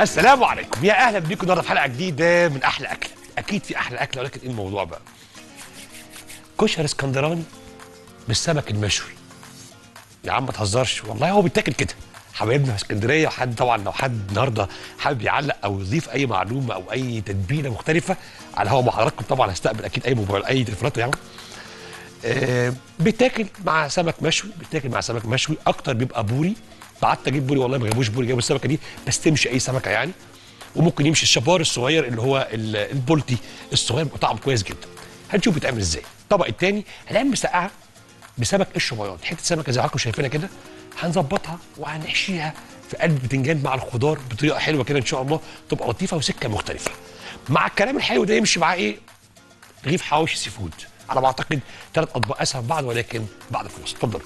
السلام عليكم يا اهلا بيكم النهارده في حلقه جديده من احلى اكله اكيد في احلى اكله ولكن ايه الموضوع بقى كشري اسكندراني بالسمك المشوي يا عم ما تهزرش والله هو بيتاكل كده حبايبنا في اسكندريه وحد طبعا لو حد النهارده حابب يعلق او يضيف اي معلومه او اي تتبيله مختلفه على الهواء مع حضراتكم طبعا هستقبل اكيد اي موبايل اي تليفونات يعني آه بيتاكل مع سمك مشوي بيتاكل مع سمك مشوي اكتر بيبقى بوري قعدت اجيب بوري والله ما جابوش بوري جابوا السمكه دي بس تمشي اي سمكه يعني وممكن يمشي الشبار الصغير اللي هو ال- البولتي الصغير بيبقى طعمه كويس جدا هنشوف بيتعمل ازاي الطبق الثاني هنعمل مسقعه بسمك قشر بياض حته سمكه زي ما حضراتكم شايفينها كده هنظبطها وهنحشيها في قلب بتنجان مع الخضار بطريقه حلوه كده ان شاء الله تبقى لطيفه وسكه مختلفه مع الكلام الحلو ده يمشي معاه ايه رغيف حواوشي سي فود على ما اعتقد ثلاث اطباق اسهل بعض ولكن بعد الفاصل اتفضلوا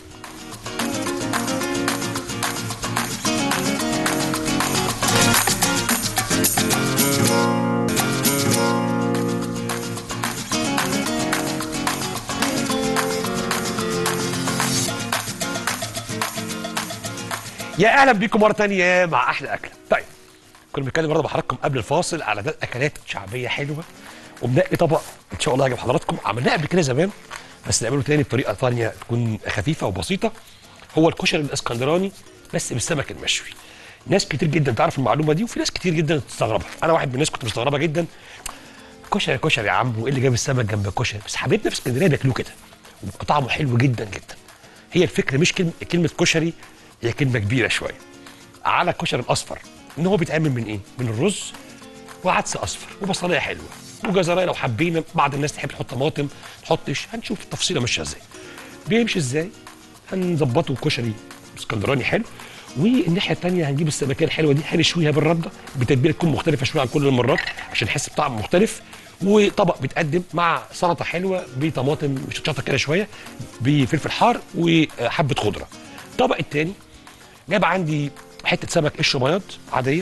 يا اهلا بيكم مره تانية مع احلى اكله طيب كنا بنتكلم النهارده مع حضراتكم قبل الفاصل على ثلاث اكلات شعبيه حلوه وبنقي طبق ان شاء الله يعجب حضراتكم عملناه قبل كده زمان بس نعمله تاني بطريقه ثانيه تكون خفيفه وبسيطه هو الكشري الاسكندراني بس بالسمك المشوي ناس كتير جدا تعرف المعلومه دي وفي ناس كتير جدا تستغربها انا واحد من الناس كنت مستغربها جدا كشري كشري يا عم وايه اللي جاب السمك جنب الكشري بس حبيبنا في اسكندريه بياكلوه كده وبيبقى طعمه حلو جدا جدا هي الفكره مش كلمه كلمه كشري هي كلمه كبيره شويه على الكشري الاصفر ان هو بيتعمل من ايه من الرز وعدس اصفر وبصلايه حلوه وجزرايه لو حبينا بعض الناس تحب تحط طماطم تحطش هنشوف التفصيله ماشيه ازاي بيمشي ازاي هنظبطه كشري اسكندراني حلو والناحيه الثانيه هنجيب السمكيه الحلوه دي هنشويها بالرده بتتبيله تكون مختلفه شويه عن كل المرات عشان نحس بطعم مختلف وطبق بيتقدم مع سلطه حلوه بطماطم مشطشطه كده شويه بفلفل حار وحبه خضره الطبق الثاني جايب عندي حته سمك قشر بياض عاديه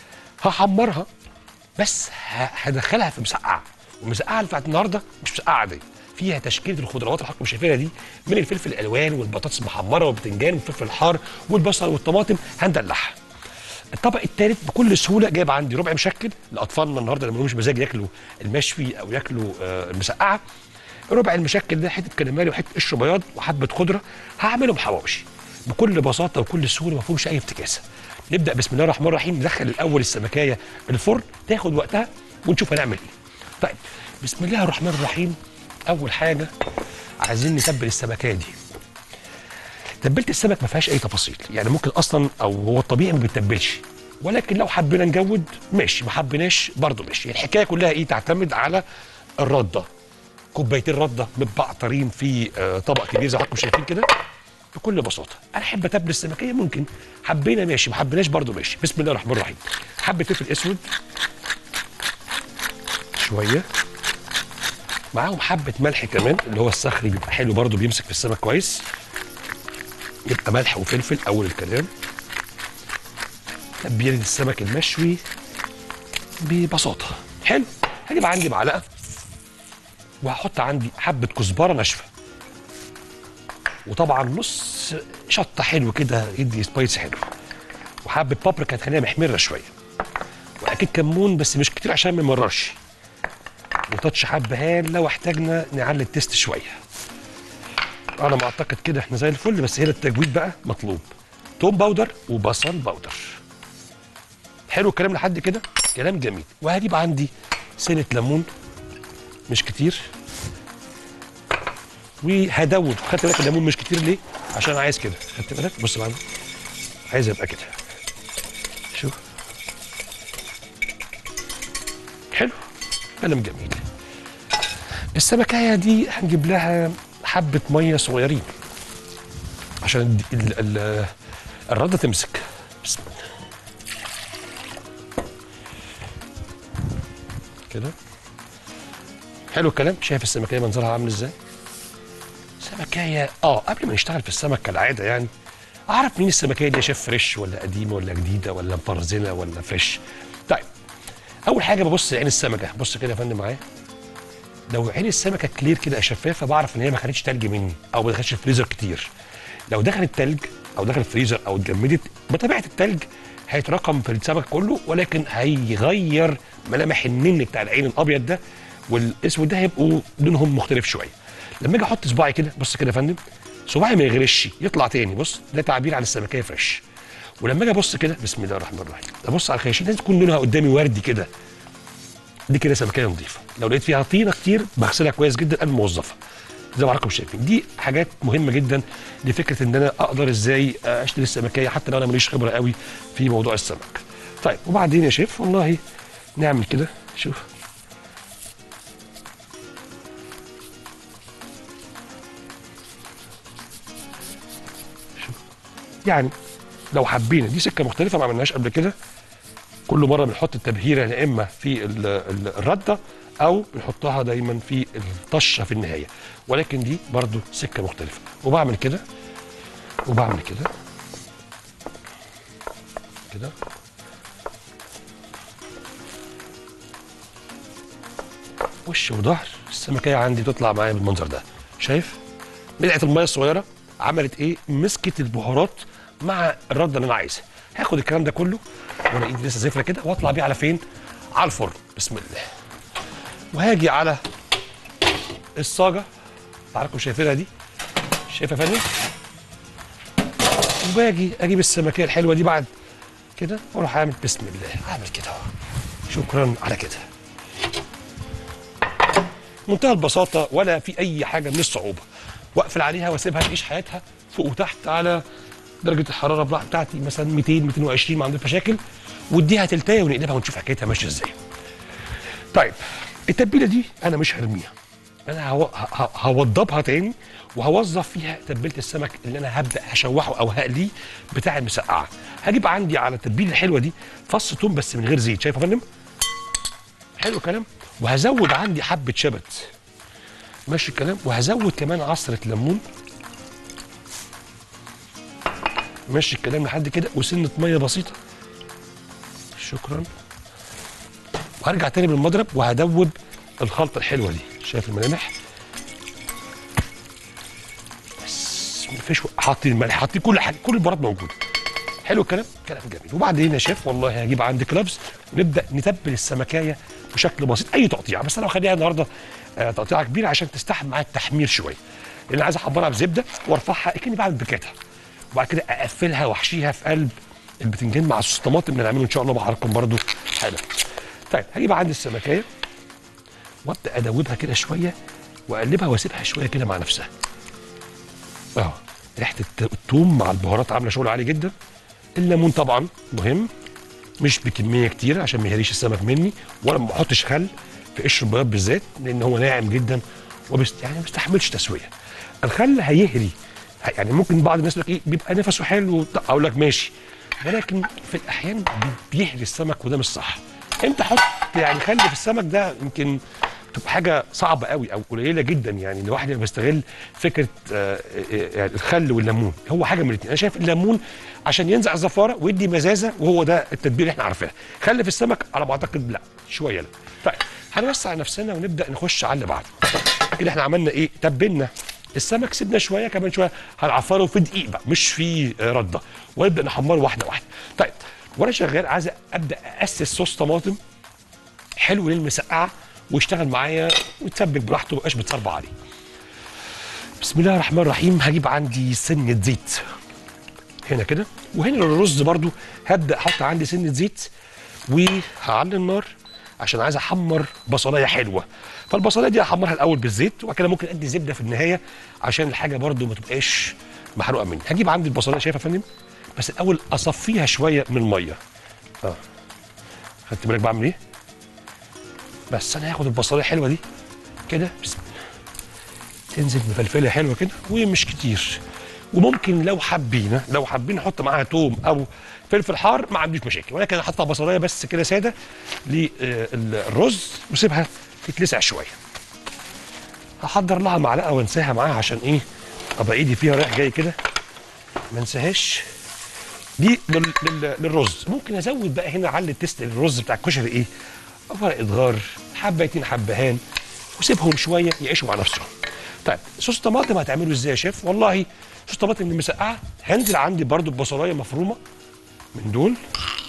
هحمرها بس ه- هدخلها في مسقعه والمسقعه اللي بتاعت النهارده مش مسقعه عاديه فيها تشكيله الخضروات اللي حضراتكم شايفينها دي من الفلفل الالوان والبطاطس المحمره والبتنجان والفلفل الحار والبصل والطماطم هندلعها الطبق الثالث بكل سهوله جايب عندي ربع مشكل لاطفالنا النهارده اللي مش مزاج ياكلوا المشوي او ياكلوا آه، المسقعه ربع المشكل ده حته كريمالي وحته قشر بياض وحبه خضره هعملهم حواوشي بكل بساطه وكل سهوله ما فيهمش اي افتكاسه نبدا بسم الله الرحمن الرحيم ندخل الاول السمكايه الفرن تاخد وقتها ونشوف هنعمل ايه طيب بسم الله الرحمن الرحيم اول حاجه عايزين نتبل السمكايه دي تتبيله السمك ما فيهاش اي تفاصيل يعني ممكن اصلا او هو الطبيعي ما بيتبلش ولكن لو حبينا نجود ماشي ما حبيناش برضه ماشي الحكايه كلها ايه تعتمد على الرده كوبايتين رده متبعترين في آه، طبق كبير زي ما حضراتكم شايفين كده بكل بساطه انا احب اتبل السمكيه ممكن حبينا ماشي ما حبيناش برضه ماشي بسم الله الرحمن الرحيم حبه فلفل اسود شويه معاهم حبه ملح كمان اللي هو الصخري بيبقى حلو برضه بيمسك في السمك كويس يبقى ملح وفلفل اول الكلام تتبيله السمك المشوي ببساطه حلو هجيب عندي معلقه وهحط عندي حبه كزبره ناشفه وطبعا نص شطه حلو كده يدي سبايس حلو وحبه بابريكا تخليها محمره شويه واكيد كمون بس مش كتير عشان ما يمررش وتاتش حبهان لو احتاجنا نعلي التيست شويه على ما اعتقد كده احنا زي الفل بس هنا التجويد بقى مطلوب توم باودر وبصل باودر حلو الكلام لحد كده كلام جميل وهجيب عندي سنه ليمون مش كتير وهدوب خدت بالك الليمون مش كتير ليه عشان انا عايز كده خدت بالك بص معانا عايز ابقى كده شوف حلو كلام جميل السمكايه دي هنجيب لها حبه ميه صغيرين عشان ال- ال- ال- الرده تمسك بسم الله كده حلو الكلام شايف السمكيه منظرها عامل ازاي سمكايه اه قبل ما نشتغل في السمك كالعاده يعني اعرف مين السمكيه دي يا شيف فريش ولا قديمه ولا جديده ولا مفرزنه ولا فريش طيب اول حاجه ببص عين السمكه بص كده يا فندم معايا لو عين السمكه كلير كده شفافه بعرف ان هي ما خدتش تلج مني او ما دخلتش الفريزر كتير لو دخلت تلج او دخلت فريزر او اتجمدت بطبيعه التلج هيتراكم في السمك كله ولكن هيغير ملامح النن بتاع العين الابيض ده والاسود ده هيبقوا لونهم مختلف شويه لما اجي احط صباعي كده بص كده يا فندم صباعي ما يغرش يطلع تاني بص ده تعبير عن السمكيه فريش ولما اجي ابص كده بسم الله الرحمن الرحيم ابص على الخياشيم لازم تكون لونها قدامي وردي كده دي كده سمكيه نظيفه لو لقيت فيها طينه كتير بغسلها كويس جدا قبل ما اوظفها زي ما حضراتكم شايفين دي حاجات مهمه جدا لفكره ان انا اقدر ازاي اشتري السمكيه حتى لو انا ماليش خبره قوي في موضوع السمك طيب وبعدين يا شيف والله نعمل كده شوف شوف يعني لو حبينا دي سكه مختلفه ما عملناهاش قبل كده كل مره بنحط التبهيره يا اما في ال- ال- الرده او بنحطها دايما في الطشه في النهايه ولكن دي برضو سكه مختلفه وبعمل كده وبعمل كده كده وش وظهر السمكيه عندي تطلع معايا بالمنظر ده شايف بدعه الميه الصغيره عملت ايه مسكت البهارات مع الرده اللي انا عايزها هاخد الكلام ده كله وانا ايدي لسه زفره كده واطلع بيه على فين على الفرن بسم الله وهاجي على الصاجه حضراتكم شايفينها دي شايفها يا فندم وباجي اجيب السمكيه الحلوه دي بعد كده واروح اعمل بسم الله اعمل كده اهو شكرا على كده منتهى البساطه ولا في اي حاجه من الصعوبه واقفل عليها واسيبها تعيش حياتها فوق وتحت على درجه الحراره بتاع- بتاعتي مثلا 200 220 ما عنديش مشاكل واديها تلتايه ونقلبها ونشوف حكايتها ماشيه ازاي طيب التتبيله دي انا مش هرميها انا هو- ه- ه- هوضبها تاني وهوظف فيها تتبيله السمك اللي انا هبدا اشوحه او هقليه بتاع المسقعه هجيب عندي على التتبيله الحلوه دي فص توم بس من غير زيت شايف يا فندم حلو الكلام وهزود عندي حبه شبت ماشي الكلام وهزود كمان عصره ليمون ماشي الكلام لحد كده وسنه ميه بسيطه شكرا وهرجع تاني بالمضرب وهدوب الخلطه الحلوه دي شايف الملامح بس مفيش حاطين الملح حاطين كل حاجه كل البهارات موجوده حلو الكلام كلام جميل وبعدين يا شيف والله هجيب عندي كلابس ونبدا نتبل السمكايه بشكل بسيط اي تقطيع بس انا هخليها النهارده آه، تقطيعه كبيره عشان تستحمل معايا التحمير شويه لان عايز احمرها بزبده وارفعها كاني بعمل بكاتها وبعد كده اقفلها واحشيها في قلب البتنجان مع صوص الطماطم اللي هنعمله ان شاء الله مع حضراتكم برده حالا طيب هجيب عندي السمكايه وابدا ادوبها كده شويه واقلبها واسيبها شويه كده مع نفسها اه ريحه الت- الثوم مع البهارات عامله شغل عالي جدا الليمون طبعا مهم مش بكميه كتيره عشان ما يهريش السمك مني ولا ما بحطش خل في قشر البياض بالذات لان هو ناعم جدا وبست يعني ما بيستحملش تسويه الخل هيهري ه- يعني ممكن بعض الناس يقول لك ايه بيبقى نفسه حلو وبتاع. اقول لك ماشي ولكن في الاحيان بي- بيهري السمك وده مش صح امتى احط يعني خل في السمك ده يمكن تبقى حاجه صعبه قوي او قليله جدا يعني الواحد يبقى بيستغل فكره آه، آه، يعني الخل والليمون هو حاجه من الاثنين انا شايف الليمون عشان ينزع الزفاره ويدي مزازه وهو ده التتبيله اللي احنا عارفينها خل في السمك على ما اعتقد لا شويه لا طيب هنوسع نفسنا ونبدا نخش على اللي بعده كده احنا عملنا ايه تبلنا السمك سيبنا شويه كمان شويه هنعفره في دقيق بقى مش في آه، رده ونبدا نحمره واحده واحده طيب وانا شغال عايز ابدا اسس صوص طماطم حلو للمسقعه ويشتغل معايا ويتسبك براحته ما يبقاش متصربع عليه. بسم الله الرحمن الرحيم هجيب عندي سنه زيت هنا كده وهنا الرز برضو هبدا احط عندي سنه زيت وهعلي النار عشان عايز احمر بصلايه حلوه فالبصلايه دي هحمرها الاول بالزيت وبعد كده ممكن ادي زبده في النهايه عشان الحاجه برضو ما تبقاش محروقه مني هجيب عندي البصلايه شايفها يا فندم بس الاول اصفيها شويه من الميه اه خدت بالك بعمل ايه بس انا هاخد البصلايه الحلوه دي كده بسم الله تنزل بفلفله حلوه كده ومش كتير وممكن لو حابين لو حابين نحط معاها توم او فلفل حار ما عنديش مشاكل ولكن انا حاطها بصلايه بس كده ساده للرز وسيبها تتلسع شويه هحضر لها معلقه وانساها معاها عشان ايه ابقى ايدي فيها رايح جاي كده ما انساهاش دي لل... لل... للرز ممكن ازود بقى هنا على التست الرز بتاع الكشري ايه ورقه غار حبتين حبهان وسيبهم شويه يعيشوا مع نفسهم طيب صوص طماطم هتعمله ازاي يا شيف والله صوص طماطم المسقعه هنزل عندي برضو ببصلايه مفرومه من دول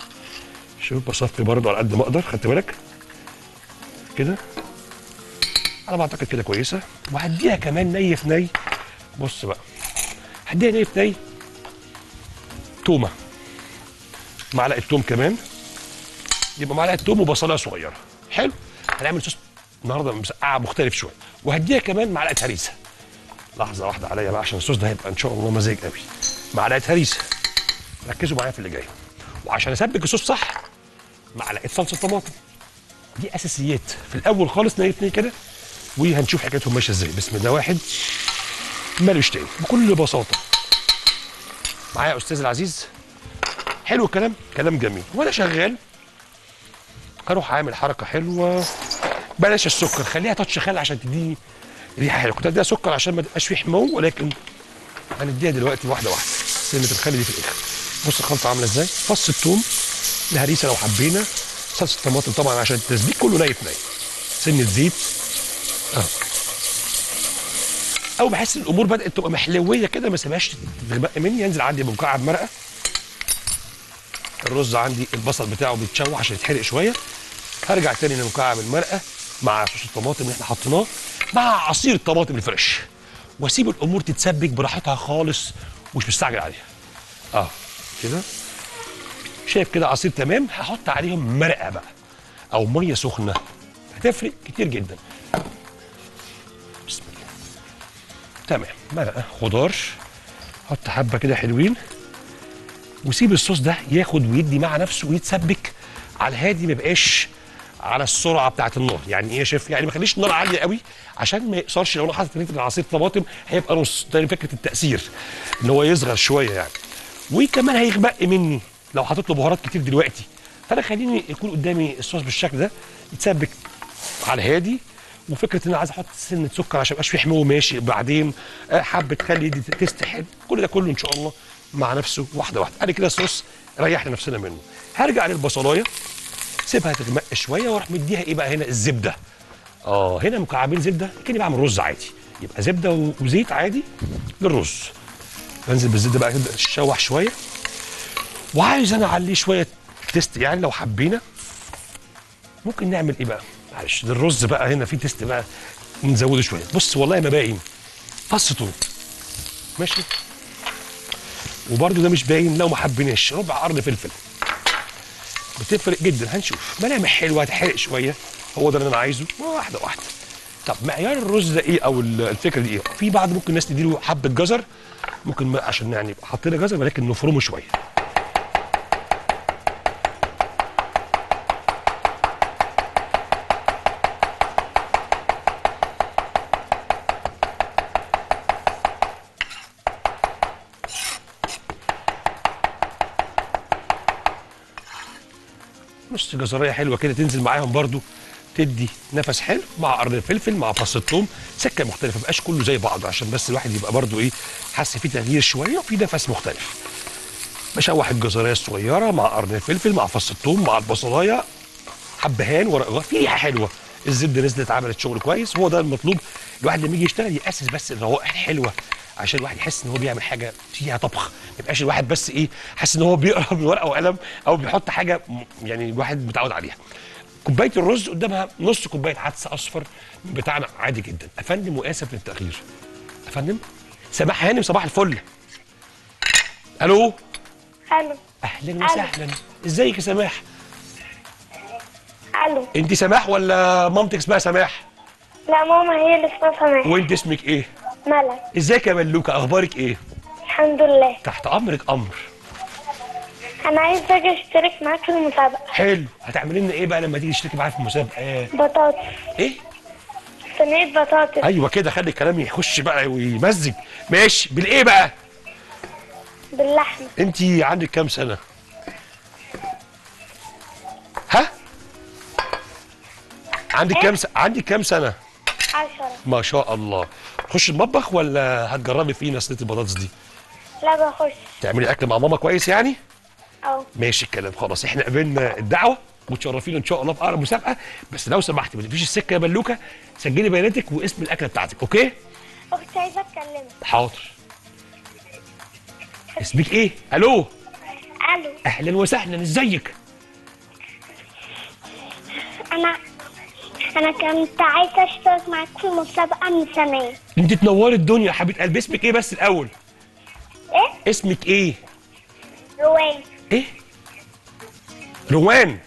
شوف بصفي برضه على قد ما اقدر خدت بالك كده انا بعتقد كده كويسه وهديها كمان ني في ني بص بقى هديها ني في ني تومه معلقه توم كمان يبقى معلقه توم وبصلايه صغيره حلو هنعمل صوص النهارده مسقعه مختلف شويه وهديها كمان معلقه هريسه لحظه واحده عليا بقى عشان الصوص ده هيبقى ان شاء الله مزاج قوي معلقه هريسه ركزوا معايا في اللي جاي وعشان اسبك الصوص صح معلقه صلصه طماطم دي اساسيات في الاول خالص نيت ني كده وهنشوف حكايتهم ماشيه ازاي بسم الله واحد مالوش تاني بكل بساطه معايا يا استاذ العزيز حلو الكلام كلام جميل وانا شغال هروح اعمل حركه حلوه بلاش السكر خليها تاتش خل عشان تديني ريحه حلوه كنت اديها سكر عشان ما تبقاش فيه حمو ولكن هنديها دلوقتي واحده واحده سنه الخل دي في الاخر بص الخلطه عامله ازاي فص الثوم الهريسه لو حبينا صلصه الطماطم طبعا عشان التسبيك كله ني في ني سنه زيت اه اول ما احس ان الامور بدات تبقى محلويه كده ما سيبهاش تغمق مني ينزل عندي بمكعب مرقه الرز عندي البصل بتاعه بيتشوح عشان يتحرق شويه هرجع تاني لمكعب المرقه مع صوص الطماطم اللي احنا حطيناه مع عصير الطماطم الفريش واسيب الامور تتسبك براحتها خالص ومش مستعجل عليها اه كده شايف كده عصير تمام هحط عليهم مرقه بقى او ميه سخنه هتفرق كتير جدا بسم الله تمام مرقه خضار حط حبه كده حلوين وسيب الصوص ده ياخد ويدي مع نفسه ويتسبك على الهادي ما يبقاش على السرعه بتاعت النار يعني ايه يا شيف يعني ما خليش النار عاليه قوي عشان ما يقصرش لو انا حاطط لتر عصير طماطم هيبقى نص ده فكره التاثير ان هو يصغر شويه يعني وكمان هيغبق مني لو حطيت له بهارات كتير دلوقتي فانا خليني يكون قدامي الصوص بالشكل ده يتسبك على الهادي وفكره ان انا عايز احط سنه سكر عشان يبقاش فيه حمو ماشي بعدين آه، حبه خلي دي تيست حلو كل ده كله ان شاء الله مع نفسه واحده واحده ادي كده الصوص ريحنا نفسنا منه هرجع للبصلايه سيبها تغمق شويه واروح مديها ايه بقى هنا الزبده اه هنا مكعبين زبده كاني بعمل رز عادي يبقى زبده و- وزيت عادي للرز بنزل بالزبده بقى تبدا تتشوح شويه وعايز انا اعليه شويه تيست يعني لو حبينا ممكن نعمل ايه بقى معلش ده الرز بقى هنا في تيست بقى نزوده شويه بص والله ما باين فص توم ماشي وبرده ده مش باين لو ما حبيناش ربع قرن فلفل بتفرق جدا هنشوف ملامح حلوه هتحرق شويه هو ده اللي انا عايزه واحده واحده طب معيار الرز ده ايه او ال- الفكره دي ايه في بعض ممكن الناس تديله حبه جزر ممكن ما عشان يعني يبقى حطينا جزر ولكن نفرمه شويه نص جزريه حلوه كده تنزل معاهم برضو تدي نفس حلو مع قرن فلفل مع فص الثوم سكه مختلفه ما يبقاش كله زي بعض عشان بس الواحد يبقى برضو ايه حاسس فيه تغيير شويه وفي نفس مختلف بشوح الجزريه الصغيره مع قرن الفلفل مع فص الثوم مع البصلايه حبهان ورق غار في ريحه حلوه الزبده نزلت عملت شغل كويس هو ده المطلوب الواحد لما يجي يشتغل ياسس بس الروائح الحلوه عشان الواحد يحس ان هو بيعمل حاجه فيها طبخ ما يبقاش الواحد بس ايه حاسس ان هو بيقرا من ورقه وقلم او بيحط حاجه م- يعني الواحد متعود عليها كوبايه الرز قدامها نص كوبايه عدس اصفر بتاعنا عادي جدا افندم واسف للتاخير افندم سماح هانم صباح الفل الو الو اهلا وسهلا ازيك يا سماح الو انت سماح ولا مامتك اسمها سماح لا ماما هي اللي اسمها سماح وانت اسمك ايه ملك ازيك يا ملوكه اخبارك ايه الحمد لله تحت امرك امر انا عايز اجي اشترك معاك في المسابقه حلو هتعملي لنا ايه بقى لما تيجي تشتركي معايا في المسابقه بطاطس ايه صينيه بطاطس ايوه كده خلي الكلام يخش بقى ويمزج ماشي بالايه بقى باللحمه انت عندك كام سنه ها عندك كام س... عندك كام سنه عشرة ما شاء الله تخش المطبخ ولا هتجربي فينا صينيه البطاطس دي لا بخش تعملي اكل مع ماما كويس يعني او ماشي الكلام خلاص احنا قبلنا الدعوه وتشرفينا ان شاء الله في اقرب مسابقه بس لو سمحتي ما تقفيش السكه يا بلوكه سجلي بياناتك واسم الاكله بتاعتك اوكي اختي عايزه اتكلمك حاضر اسمك ايه الو الو اهلا وسهلا ازيك انا انا كنت عايزه اشترك معاك في مسابقه من زمان انت تنوري الدنيا يا حبيبه قلبي اسمك ايه بس الاول ايه اسمك ايه روان ايه روان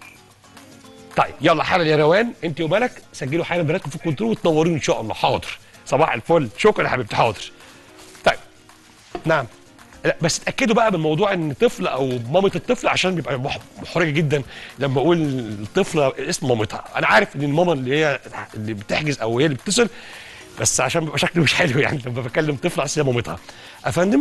طيب يلا حالا يا روان انت ومالك سجلوا حالا بناتكم في الكنترول وتنوروني ان شاء الله حاضر صباح الفل شكرا يا حبيبتي حاضر طيب نعم لا بس اتاكدوا بقى من موضوع ان طفل او مامه الطفل عشان بيبقى مح- محرج جدا لما اقول الطفله اسم مامتها انا عارف ان الماما اللي هي اللي بتحجز او هي اللي بتتصل بس عشان بيبقى شكلي مش حلو يعني لما بكلم طفل على اساس هي مامتها افندم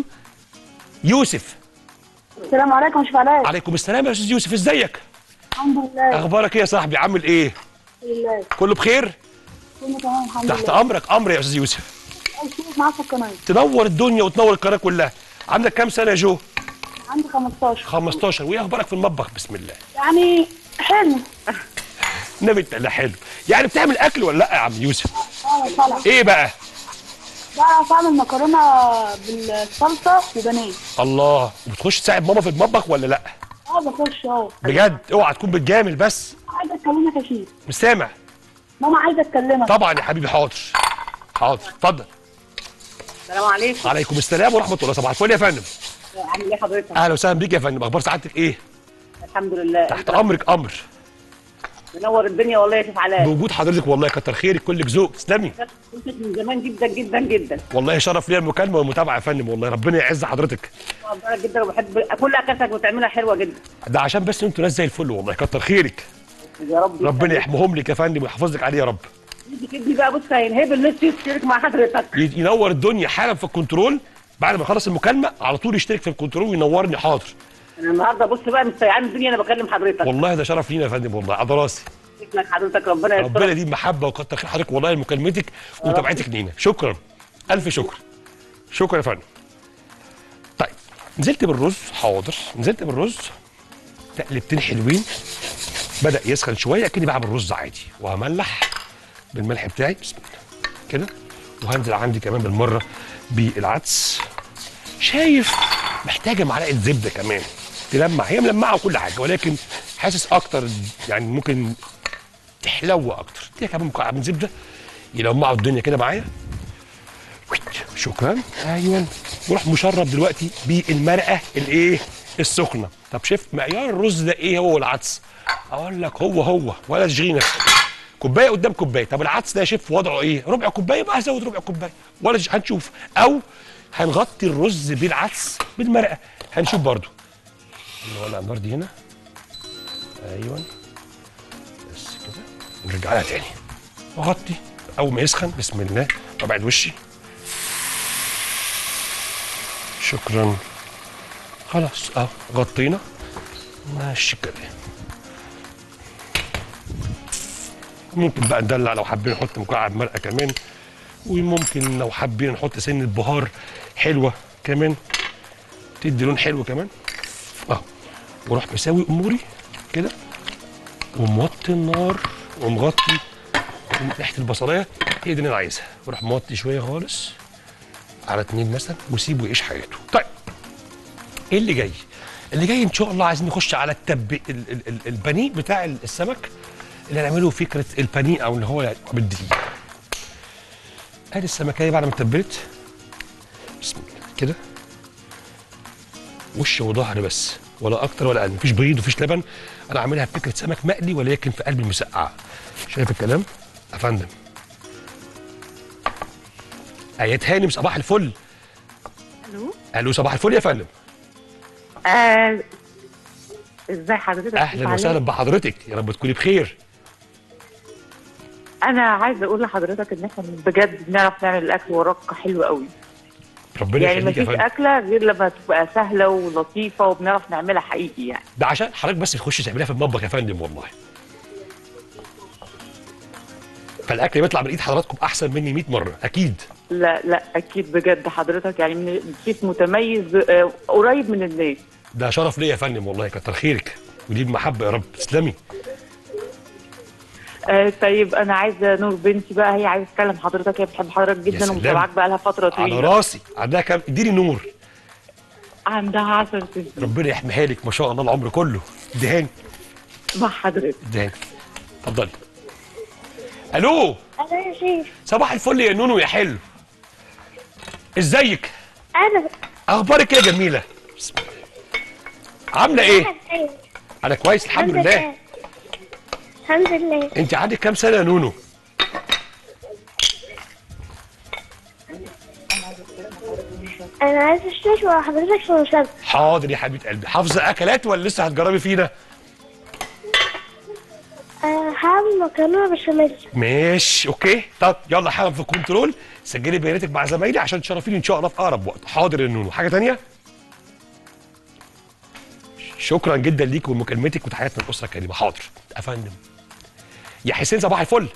يوسف السلام عليكم مش علاء عليكم السلام يا استاذ يوسف ازيك الحمد لله اخبارك ايه يا صاحبي عامل ايه الحمد لله كله بخير كله تمام الحمد تحت لله امرك امر يا استاذ يوسف اشوف معاك في القناه تنور الدنيا وتنور القناه كلها عندك كام سنه يا جو عندي 15 15 وايه اخبارك في المطبخ بسم الله يعني حلو نبي لا حلو يعني بتعمل اكل ولا لا يا عم يوسف اه طلع ايه بقى بعرف اعمل مكرونه بالصلصه وبانيه الله وبتخش تساعد ماما في المطبخ ولا لا اه بخش اه بجد اوعى تكون بتجامل بس عايزه اكلمك يا شيخ مش سامع ماما عايزه اتكلمك طبعا يا حبيبي حاضر حاضر اتفضل السلام عليكم عليكم السلام ورحمه الله صباح الفل يا فندم عامل ايه حضرتك؟ اهلا وسهلا بيك يا فندم اخبار سعادتك ايه الحمد لله تحت امرك امر منور الدنيا والله يا شيخ علاء بوجود حضرتك والله كتر خيرك كلك ذوق تسلمي كنت من زمان جدا جدا جدا والله شرف ليا المكالمه والمتابعه يا فندم والله ربنا يعز حضرتك بقدرك جدا وبحب كل اكلاتك بتعملها حلوه جدا ده عشان بس انتوا ناس زي الفل والله كتر خيرك يا رب ربنا يحميهم لك يا فندم ويحفظ لك عليه يا رب يديك ابني بقى بص هينهب الناس يشترك مع حضرتك ي- ينور الدنيا حالا في الكنترول بعد ما يخلص المكالمه على طول يشترك في الكنترول وينورني حاضر انا النهارده بص بقى مستيعان الدنيا انا بكلم حضرتك والله ده شرف لينا يا فندم والله على راسي لك حضرتك ربنا ربنا يسترك دي محبه وكتر خير حضرتك والله لمكالمتك ومتابعتك لينا شكرا الف شكر شكرا يا فندم طيب نزلت بالرز حاضر نزلت بالرز تقلبتين حلوين بدا يسخن شويه اكني بعمل رز عادي وهملح بالملح بتاعي بسم الله كده وهنزل عندي كمان بالمره بالعدس شايف محتاجه معلقه زبده كمان تلمع هي ملمعه وكل حاجه ولكن حاسس اكتر يعني ممكن تحلو اكتر دي كمان مكعب من زبده يلمعوا الدنيا كده معايا شكرا ايوه وروح مشرب دلوقتي بالمرقه الايه السخنه طب شوف معيار الرز ده ايه هو والعدس اقول لك هو هو ولا تشغيل نفسك كوبايه قدام كوبايه طب العدس ده يا شيف وضعه ايه ربع كوبايه بقى هزود ربع كوبايه ولا تش- هنشوف او هنغطي الرز بالعدس بالمرقه هنشوف برضو نولع النار دي هنا ايوه بس كده نرجع لها تاني واغطي اول ما يسخن بسم الله وابعد وشي شكرا خلاص اه غطينا ماشي كده ممكن بقى ندلع لو حابين نحط مكعب مرقه كمان وممكن لو حابين نحط سنه بهار حلوه كمان تدي لون حلو كمان اه واروح مساوي اموري كده وموطي النار ومغطي ريحه البصلايه هي دي اللي انا عايزها واروح موطي شويه خالص على اتنين مثلا وسيبه يعيش حياته طيب ايه اللي جاي اللي جاي ان شاء الله عايزين نخش على التب ال- ال- ال- البانيه بتاع السمك اللي هنعمله فكره البانيه او اللي هو بالدقيق ادي السمكيه بعد ما اتبلت بسم الله كده وش وظهر بس ولا اكتر ولا اقل مفيش بيض ومفيش لبن انا عاملها بفكره سمك مقلي ولكن في قلب المسقعه شايف الكلام يا فندم ايات هانم صباح الفل الو الو صباح الفل يا فندم آه، ازاي حضرتك اهلا كيف وسهلا عليك؟ بحضرتك يا رب تكوني بخير انا عايزه اقول لحضرتك ان احنا بجد بنعرف نعمل الاكل وراك حلو قوي ربنا يعني يخليك يا مفيش فندم اكله غير لما تبقى سهله ولطيفه وبنعرف نعملها حقيقي يعني ده عشان حضرتك بس تخش تعمليها في المطبخ يا فندم والله فالاكل بيطلع من ايد حضراتكم احسن مني 100 مره اكيد لا لا اكيد بجد حضرتك يعني من شيف متميز آه، قريب من الناس ده شرف ليا يا فندم والله كتر خيرك ودي بمحبه يا رب تسلمي آه طيب انا عايزه نور بنتي بقى هي عايزه تكلم حضرتك هي بتحب حضرتك جدا سلام. ومتابعاك بقى لها فتره على طويله راسي عندها كام اديني نور عندها 10 سنين ربنا يحميها لك ما شاء الله العمر كله دهان مع حضرتك دهان اتفضلي الو انا يا شيف صباح الفل يا نونو يا حلو ازيك انا اخبارك ايه يا جميله بسم الله. عامله ايه ازيك انا كويس الحمد لله الحمد لله انت عندك كام سنه يا نونو انا عايز اشترك مع حضرتك في مسابقة حاضر يا حبيبه قلبي حافظه اكلات ولا لسه هتجربي فينا أه هعمل مكرونة بشاميل ماشي اوكي طب يلا حالا في الكنترول سجلي بياناتك مع زمايلي عشان تشرفيني ان شاء الله في اقرب وقت حاضر يا نونو حاجه تانية شكرا جدا ليك ومكالمتك وتحياتنا الاسره الكريمه حاضر افندم يا حسين صباح الفل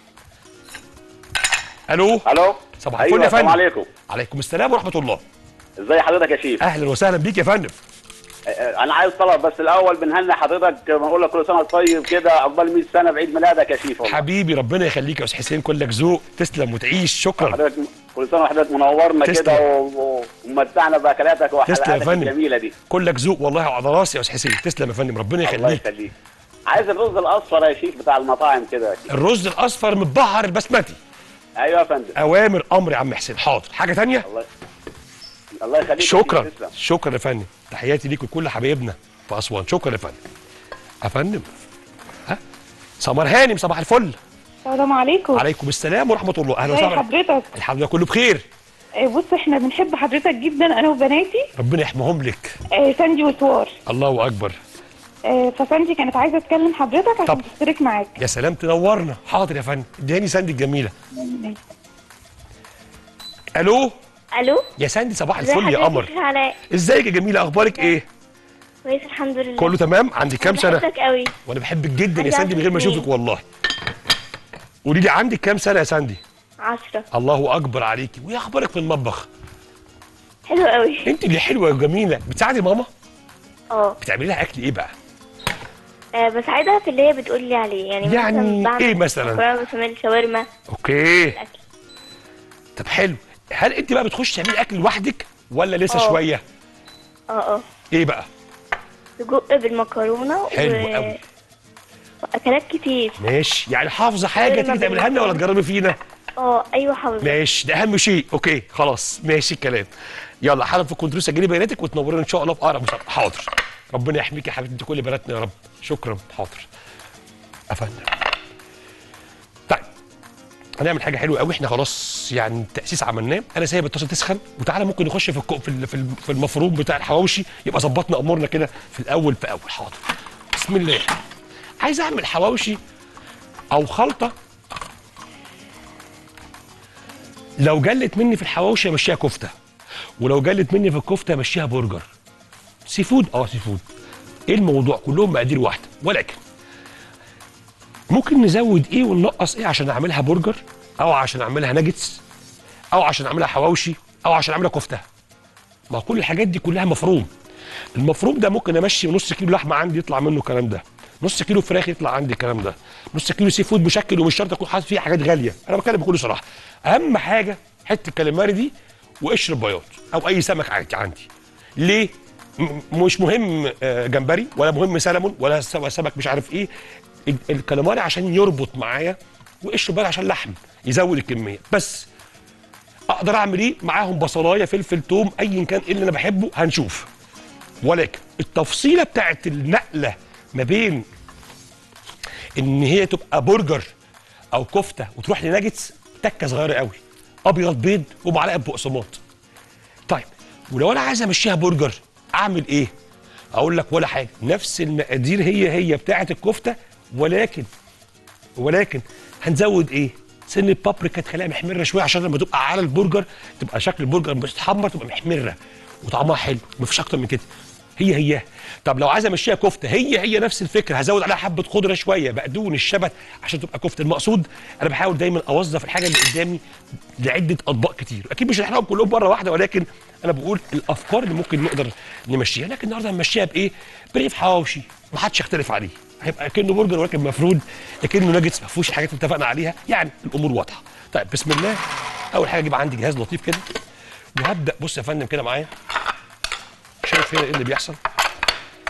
الو الو صباح الفل ايوه يا السلام فندم عليكم عليكم السلام ورحمه الله ازي حضرتك يا شيف اهلا وسهلا بيك يا فندم آه، انا عايز طلب بس الاول بنهني حضرتك بنقول لك كل سنه وأنت طيب كده عقبال 100 سنه بعيد ميلادك يا شيف والله حبيبي ربنا يخليك يا استاذ حسين كلك ذوق تسلم وتعيش شكرا حضرتك كل سنه وحضرتك منورنا تسلم. كده و- و- ومتعنا باكلاتك تسلم يا وحلقاتك فندم. الجميله دي كلك ذوق والله وعلى راسي يا استاذ حسين تسلم يا فندم ربنا الله يخليك يخليك عايز الرز الاصفر يا شيف بتاع المطاعم كده يا شيف. الرز الاصفر متبهر البسمتي ايوه يا فندم اوامر امر يا عم حسين حاضر حاجه تانية الله الله يخليك يا شيف، شكرا تسلم. شكرا يا فندم تحياتي ليك وكل حبايبنا في اسوان شكرا يا فندم يا فندم ها سمر هانم صباح الفل السلام عليكم عليكم السلام ورحمه الله اهلا ازي وسهلا حضرتك الحمد لله كله بخير آه، بص احنا بنحب حضرتك جدا انا وبناتي ربنا يحميهم لك آه، ساندي وسوار الله اكبر آه، فساندي كانت عايزه تكلم حضرتك عشان طب. تشترك معاك يا سلام تنورنا حاضر يا فندم اديني ساندي الجميله الو الو يا ساندي صباح ازي الفل يا قمر حضرتك علاء ازيك يا جميله اخبارك ايه كويس الحمد لله كله تمام عندي كام سنه بحبك قوي وانا بحبك جدا يا عندي ساندي من غير ما عشر اشوفك والله قولي لي عندك كام سنه يا ساندي عشرة الله اكبر عليكي وايه اخبارك في المطبخ حلو قوي انت اللي حلوه وجميله بتساعدي ماما اه بتعملي لها اكل ايه بقى آه، بساعدها في اللي هي بتقول لي عليه يعني يعني مثلا بعمل إيه مثلاً؟ مكرونة بشاميل شاورما اوكي الاكل طب حلو هل انت بقى بتخشي تعملي اكل لوحدك ولا لسه اه. شويه اه اه ايه بقى سجق بالمكرونة حلو و... قوي. واكلات كتير ماشي يعني حافظه حاجه شاورما تيجي تعملها لنا ولا تجربي فينا اه ايوه حافظة ماشي ده اهم شيء اوكي خلاص ماشي الكلام يلا حالا في الكنترول سجلي بياناتك وتنورنا ان شاء الله في اقرب مسابقه حاضر ربنا يحميك يا حبيبتي انت كل بناتنا يا رب شكرا حاضر افندم طيب هنعمل حاجه حلوه قوي احنا خلاص يعني التاسيس عملناه انا سايب الطاسه تسخن وتعالى ممكن نخش في الكو- في ال- في ال- في المفروم بتاع الحواوشي يبقى ظبطنا امورنا كده في الاول في اول حاضر بسم الله عايز اعمل حواوشي او خلطه لو جلت مني في الحواوشي امشيها كفته ولو جلت مني في الكفته امشيها برجر سي فود اه سي فود ايه الموضوع كلهم مقادير واحده ولكن ممكن نزود ايه وننقص ايه عشان اعملها برجر او عشان اعملها ناجتس او عشان اعملها حواوشي او عشان اعملها كفته ما كل الحاجات دي كلها مفروم المفروم ده ممكن امشي نص كيلو لحمه عندي يطلع منه الكلام ده نص كيلو فراخ يطلع عندي الكلام ده نص كيلو سي فود مشكل ومش شرط اكون حاطط فيه حاجات غاليه انا بتكلم بكل صراحه اهم حاجه حته الكاليماري دي وقشر البياض او اي سمك عادي عندي ليه م- مش مهم آه، جمبري ولا مهم سلمون ولا س- سمك مش عارف ايه ال- الكاليماري عشان يربط معايا وقشر البياض عشان لحم يزود الكميه بس اقدر اعمل ايه معاهم بصلايه فلفل توم ايا كان ايه اللي انا بحبه هنشوف ولكن التفصيله بتاعت النقله ما بين ان هي تبقى برجر او كفته وتروح لناجتس تكه صغيره قوي ابيض بيض ومعلقه بقسماط طيب ولو انا عايز امشيها برجر اعمل ايه اقول لك ولا حاجه نفس المقادير هي هي بتاعه الكفته ولكن ولكن هنزود ايه سن البابريكا تخليها محمره شويه عشان لما تبقى على البرجر تبقى شكل البرجر بتتحمر تبقى محمره وطعمها حلو مفيش اكتر من كده هي هي طب لو عايز امشيها كفته هي هي نفس الفكره هزود عليها حبه خضره شويه بقدونس الشبت عشان تبقى كفته المقصود انا بحاول دايما اوظف الحاجه اللي قدامي لعده اطباق كتير اكيد مش هنحرقهم كلهم مره واحده ولكن انا بقول الافكار اللي ممكن نقدر نمشيها لكن النهارده هنمشيها بايه برغيف حواوشي ما حدش يختلف عليه هيبقى كأنه برجر ولكن مفرود كأنه ناجتس ما فيهوش الحاجات اللي اتفقنا عليها يعني الامور واضحه طيب بسم الله اول حاجه اجيب عندي جهاز لطيف كده وهبدا بص يا فندم كده معايا شايف هنا ايه اللي بيحصل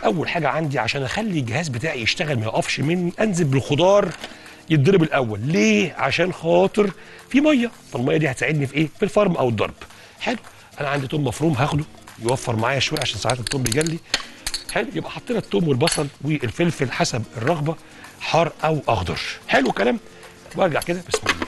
اول حاجه عندي عشان اخلي الجهاز بتاعي يشتغل ما يقفش مني انزل بالخضار يتضرب الاول ليه عشان خاطر في ميه فالميه دي هتساعدني في ايه في الفرم او الضرب حلو انا عندي توم مفروم هاخده يوفر معايا شويه عشان ساعات التوم بيجلي حلو يبقى حطينا التوم والبصل والفلفل حسب الرغبه حار او اخضر حلو الكلام وارجع كده بسم الله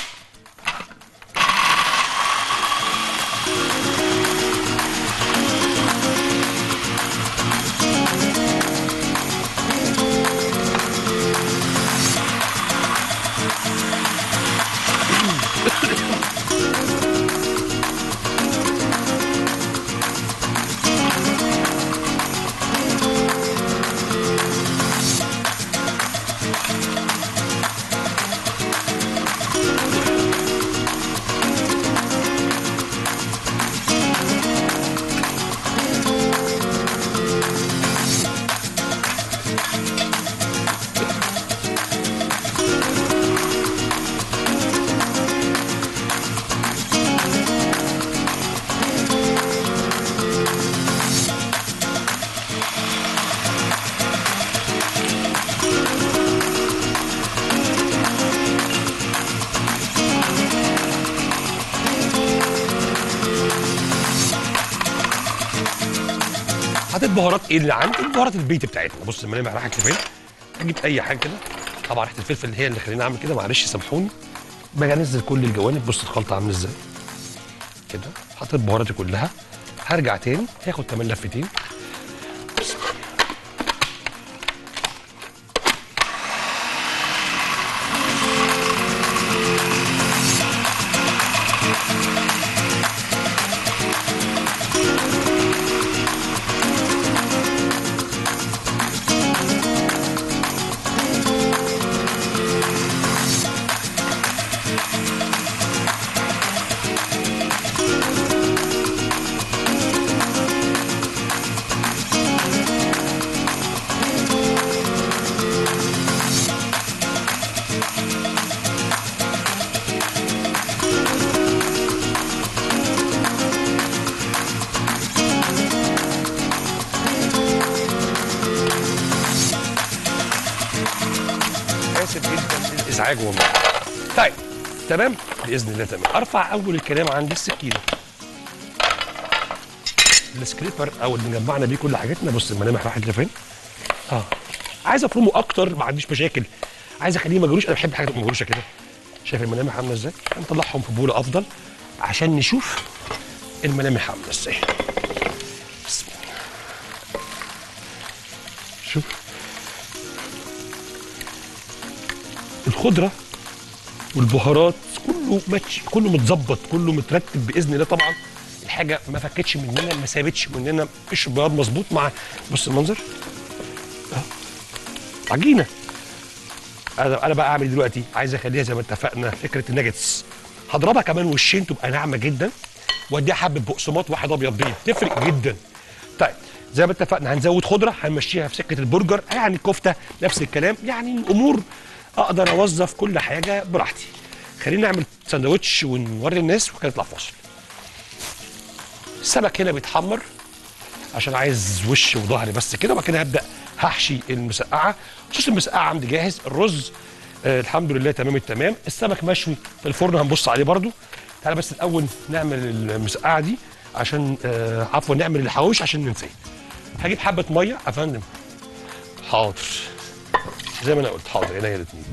حطيت بهارات ايه اللي عندي البهارات البيت بتاعتنا بص الملامح راحت لفين اجيب اي حاجه كده طبعا ريحه الفلفل هي اللي خليني اعمل كده معلش سامحوني باجي انزل كل الجوانب بص الخلطه عامله ازاي كده حطيت بهاراتي كلها هرجع تاني هاخد كمان لفتين بسم الله. اسف جدا للازعاج والله طيب تمام باذن الله تمام ارفع اول الكلام عندي السكينه السكريبر او اللي جمعنا بيه كل حاجاتنا بص الملامح راحت لفين اه عايز افرمه اكتر ما عنديش مشاكل عايز اخليه مجروش انا بحب حاجه مجروشه كده شايف الملامح عامله ازاي هنطلعهم في بوله افضل عشان نشوف الملامح عامله ازاي بسم الله شوف الخضره والبهارات كله ماتش كله متظبط كله مترتب باذن الله طبعا الحاجه ما فكتش مننا ما سابتش مننا مش بياض مظبوط مع بص المنظر أهو. عجينه انا انا بقى اعمل إيه دلوقتي عايز اخليها زي ما اتفقنا فكره الناجتس هضربها كمان وشين تبقى ناعمه جدا واديها حبه بقسماط واحد ابيض بيض تفرق جدا طيب زي ما اتفقنا هنزود خضره هنمشيها في سكه البرجر يعني الكفته نفس الكلام يعني الامور اقدر اوظف كل حاجه براحتي خلينا نعمل سندوتش ونوري الناس وكده نطلع فاصل السمك هنا بيتحمر عشان عايز وش وظهري بس كده وبعد كده هبدا هحشي المسقعه صوص المسقعه عندي جاهز الرز آه الحمد لله تمام التمام السمك مشوي في الفرن هنبص عليه برده تعالى بس الاول نعمل المسقعه دي عشان آه عفوا نعمل الحواوش عشان ننساه هجيب حبه ميه يا فندم حاضر زي ما انا قلت حاضر عينيا الاثنين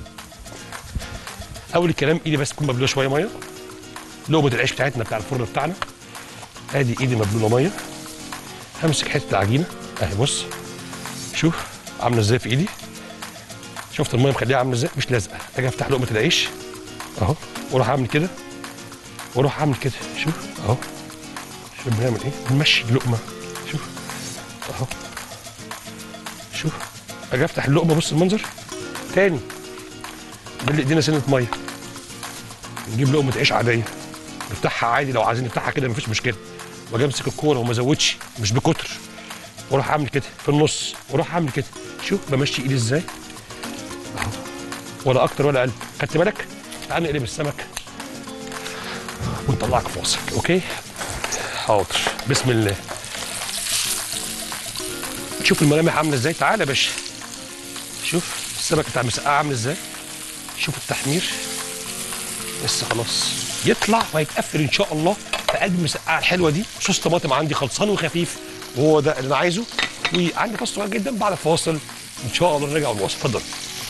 اول الكلام ايدي بس تكون مبلوله شويه ميه لقمه العيش بتاعتنا بتاع الفرن بتاعنا ادي ايدي مبلوله ميه همسك حته عجينه اهي بص شوف عامله ازاي في ايدي شفت الميه مخليها عامله ازاي مش لازقه اجي افتح لقمه العيش اهو واروح اعمل كده واروح اعمل كده شوف اهو شوف بنعمل ايه بنمشي اللقمه شوف اهو شوف اجي افتح اللقمه بص المنظر تاني باللي ايدينا سنه ميه نجيب لقمه عيش عاديه نفتحها عادي لو عايزين نفتحها كده مفيش مشكله واجي امسك الكوره وما ازودش مش بكتر واروح اعمل كده في النص واروح اعمل كده شوف بمشي ايدي ازاي اهو ولا اكتر ولا اقل خدت بالك تعال نقلب السمك ونطلعك فاصل اوكي حاضر بسم الله شوف الملامح عامله ازاي تعالى يا باشا شوف السمك بتاع المسقعه عامل ازاي شوف التحمير لسه خلاص يطلع وهيتقفل ان شاء الله في قلب المسقعه الحلوه دي صوص طماطم عندي خلصان وخفيف وهو ده اللي انا عايزه وعندي فاصل صغير جدا بعد الفاصل ان شاء الله نرجع ونواصل اتفضل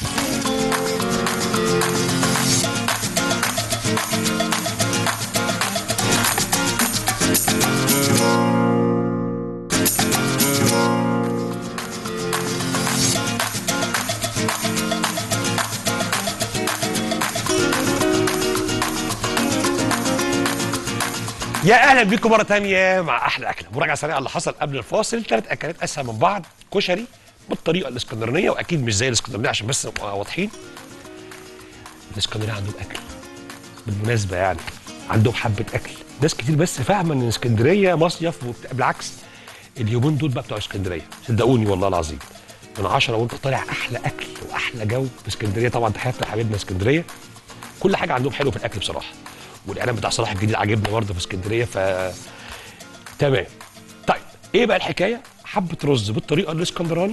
يا اهلا بيكم مره تانية مع احلى اكله مراجعه سريعه اللي حصل قبل الفاصل ثلاث اكلات اسهل من بعض كشري بالطريقه الاسكندرانيه واكيد مش زي الاسكندرانيه عشان بس نبقى واضحين الاسكندرانيه عندهم اكل بالمناسبه يعني عندهم حبه اكل ناس كتير بس فاهمه ان اسكندريه مصيف وبت- بالعكس اليومين دول بقى بتوع اسكندريه صدقوني والله العظيم من عشرة وانت طالع احلى اكل واحلى جو في اسكندريه طبعا تحياتنا لحبايبنا اسكندريه كل حاجه عندهم حلو في الاكل بصراحه والاعلان بتاع صلاح الجديد عاجبني برضه في اسكندريه ف تمام طيب ايه بقى الحكايه حبه رز بالطريقه الاسكندراني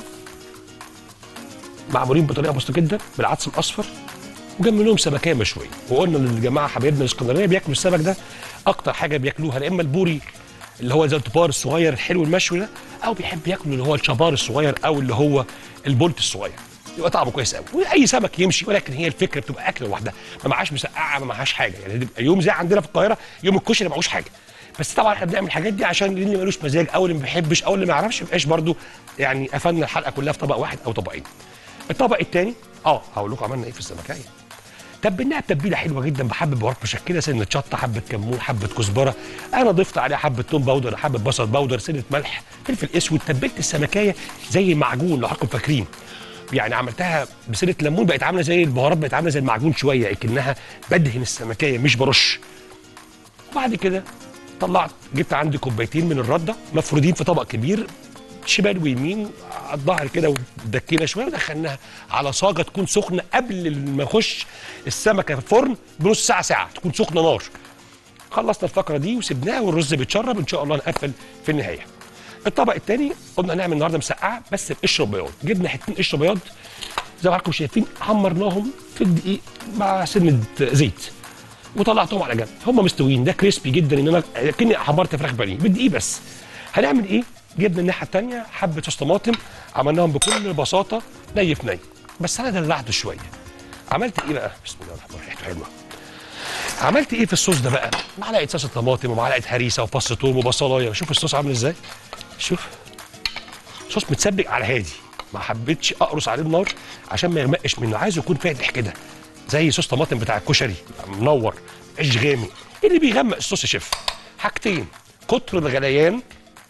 معمولين بطريقه بسيطه جدا بالعدس الاصفر وجنب لهم سمكيه مشويه وقلنا للجماعه حبايبنا الاسكندرانيه بياكلوا السمك ده اكتر حاجه بياكلوها يا اما البوري اللي هو زي الطبار الصغير الحلو المشوي ده او بيحب ياكلوا اللي هو الشبار الصغير او اللي هو البولت الصغير يبقى طعمه كويس قوي واي سمك يمشي ولكن هي الفكره بتبقى اكله لوحدها ما معهاش مسقعه ما معهاش حاجه يعني تبقى يوم زي عندنا في القاهره يوم الكشري ما معهوش حاجه بس طبعا احنا بنعمل الحاجات دي عشان اللي ملوش مزاج او اللي ما بيحبش او اللي ما يعرفش ما يبقاش برده يعني قفلنا الحلقه كلها في طبق واحد او طبقين الطبق الثاني اه هقول لكم عملنا ايه في السمكيه تبلناها بتتبيله حلوه جدا بحبه بهارات مشكله سنه شطه حبه كمون حبه كزبره انا ضفت عليها حبه توم باودر حبه بصل باودر سنه ملح فلفل اسود تبلت السمكيه زي المعجون لو حضراتكم فاكرين يعني عملتها بسنه ليمون بقت عامله زي البهارات بقت عامله زي المعجون شويه اكنها بدهن السمكيه مش برش وبعد كده طلعت جبت عندي كوبايتين من الرده مفرودين في طبق كبير شمال ويمين على الظهر كده ودكينا شويه ودخلناها على صاجه تكون سخنه قبل ما يخش السمكه في الفرن بنص ساعه ساعه تكون سخنه نار خلصنا الفقره دي وسبناها والرز بيتشرب ان شاء الله نقفل في النهايه الطبق الثاني قلنا هنعمل النهارده مسقعه بس بقشر بياض جبنا حتتين قشر بياض زي ما حضراتكم شايفين حمرناهم في الدقيق مع سنه زيت وطلعتهم على جنب هم مستويين ده كريسبي جدا ان انا كني حمرت فراخ بانيه بالدقيق بس هنعمل ايه جبنا الناحيه الثانيه حبه صوص طماطم عملناهم بكل بساطه ني في ني بس انا دلعته شويه عملت ايه بقى بسم الله الرحمن الرحيم ريحته حلوه عملت ايه في الصوص ده بقى معلقه صلصه طماطم ومعلقه هريسه وفص ثوم وبصلايه شوف الصوص عامل ازاي شوف صوص متسبك على هادي ما حبيتش اقرص عليه النار عشان ما يغمقش منه عايزه يكون فاتح كده زي صوص طماطم بتاع الكشري منور عيش غامق إيه اللي بيغمق الصوص يا شيف حاجتين كتر الغليان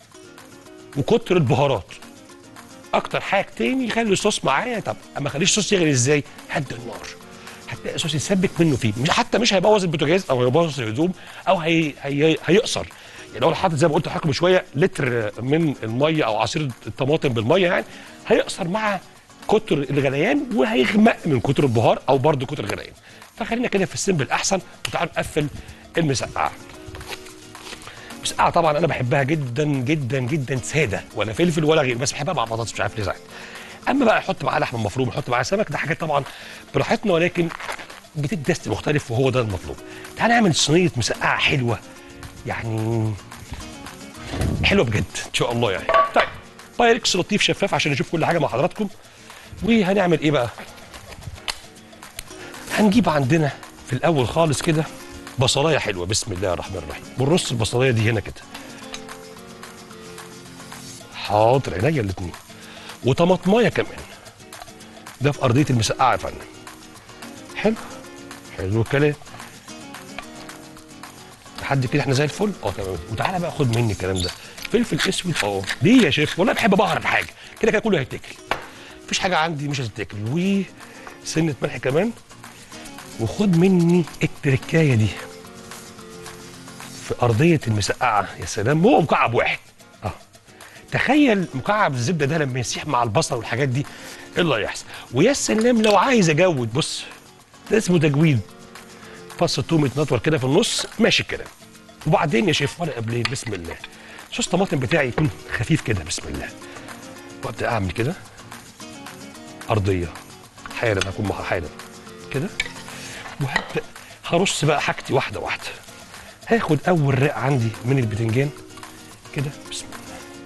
وكتر البهارات اكتر حاجتين يخلي الصوص معايا طب اما اخليش الصوص يغلي ازاي هدي النار هتلاقي الصوص يتسبك منه فيه مش حتى مش هيبوظ البوتاجاز او هيبوظ الهدوم او هي هي هيقصر يعني لو أنا حاطط زي ما قلت لحضرتك من شويه لتر من الميه او عصير الطماطم بالميه يعني هيقصر مع كتر الغليان وهيغمق من كتر البهار او برضه كتر الغليان فخلينا كده في السمبل احسن وتعالوا نقفل المسقعه مسقعه طبعا انا بحبها جدا جدا جدا ساده ولا فلفل ولا غير بس بحبها مع بطاطس مش عارف ليه ساعات اما بقى نحط معاها لحمه مفرومه نحط معاها سمك ده حاجات طبعا براحتنا ولكن بتدي تيست مختلف وهو ده المطلوب تعال نعمل صينيه مسقعه حلوه يعني حلوه بجد ان شاء الله يعني طيب بايركس لطيف شفاف عشان نشوف كل حاجه مع حضراتكم وهنعمل ايه بقى هنجيب عندنا في الاول خالص كده بصلايه حلوه بسم الله الرحمن الرحيم ونرص البصلايه دي هنا كده حاضر عينيا الاثنين وطماطمايه كمان ده في ارضيه المسقعه يا فندم حلو حلو الكلام لحد كده احنا زي الفل اه تمام وتعالى بقى خد مني الكلام ده فلفل اسود اه ليه يا شيف والله بحب بهرب حاجه كده كده كله هيتاكل مفيش حاجه عندي مش هتتاكل وسنه ملح كمان وخد مني التركايه دي في ارضيه المسقعه يا سلام هو مكعب واحد اه تخيل مكعب الزبده ده لما يسيح مع البصل والحاجات دي ايه اللي هيحصل ويا سلام لو عايز اجود بص ده اسمه تجويد فص الثوم يتنطور كده في النص ماشي الكلام وبعدين يا شيف ولا قبلين بسم الله صوص الطماطم بتاعي يكون خفيف كده بسم الله وابدا اعمل كده ارضيه حالا اكون مع حالا كده وهبدا هرص بقى حاجتي واحده واحده هاخد اول رق عندي من البتنجان كده بسم الله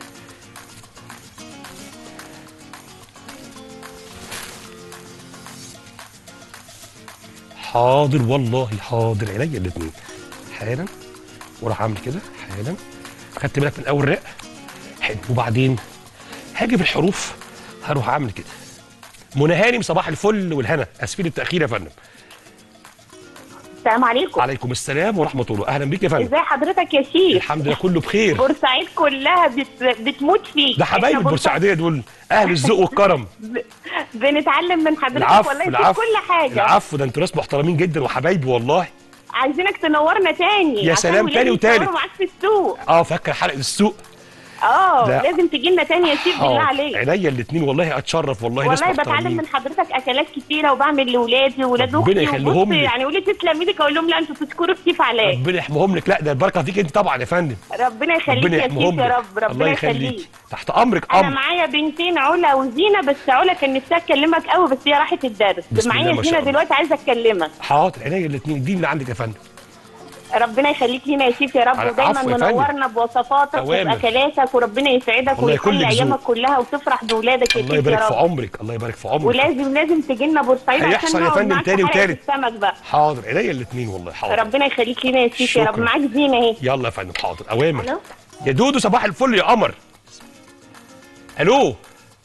حاضر والله حاضر عينيا الاثنين حالا وراح اعمل كده حالا خدت بالك من اول رق حلو وبعدين هاجي في الحروف هروح اعمل كده منى هانم صباح الفل والهنا اسفين التاخير يا فندم السلام عليكم عليكم السلام ورحمه الله اهلا بيك يا فندم ازي حضرتك يا شيخ الحمد لله كله بخير بورسعيد كلها بت... بتموت فيك ده حبايب إحنا البورسعيديه دول اهل الذوق والكرم ب... بنتعلم من حضرتك العفو والله في العفو كل حاجه العفو ده انتوا ناس محترمين جدا وحبايبي والله عايزينك تنورنا تاني يا عشان سلام، ولادي تاني وتالت. يتصوروا معاك في السوق اه فاكر حلقه السوق اه لا. لازم تجي لنا تاني يا شيخ بالله اه عليك عينيا الاثنين والله اتشرف والله, ناس والله بتعلم محترمين من حضرتك اكلات كتيره وبعمل لاولادي ولاد ربنا اختي يخليهم وبص لك. يعني قولي تسلم ايدك اقول لهم لا انتوا تشكروا كتير عليا ربنا يحميهم لك لا ده البركه فيك انت طبعا يا فندم ربنا يخليك ربنا يا يحميهم شيخ يا لك رب الله ربنا يخليك يخليك تحت امرك انا امر معايا بنتين علا وزينه بس علا كان نفسها تكلمك قوي بس هي راحت الدرس بسم الله معايا ما زينه شاء الله. دلوقتي عايزه اكلمك حاضر عينيا الاثنين دي من عندك يا فندم ربنا يخليك لينا يا شيخ يا رب على ودايما العفو يا فندم. منورنا بوصفاتك أوامر. وباكلاتك وربنا يسعدك الله يكون ويخلي لك ذوق. ايامك كلها وتفرح باولادك يا الله شيخ يا يبارك في رب عمرك الله يبارك في عمرك ولازم لازم تجي لنا بورسعيد هيحصل عشان يا نقعد فندم معاك تاني في حلقة وتالت. السمك بقى حاضر عينيا الاثنين والله حاضر ربنا يخليك لينا يا شيخ يا رب شكرا. معاك زينه اهي يلا يا فندم حاضر اوامر ألو؟ يا دودو صباح الفل يا قمر الو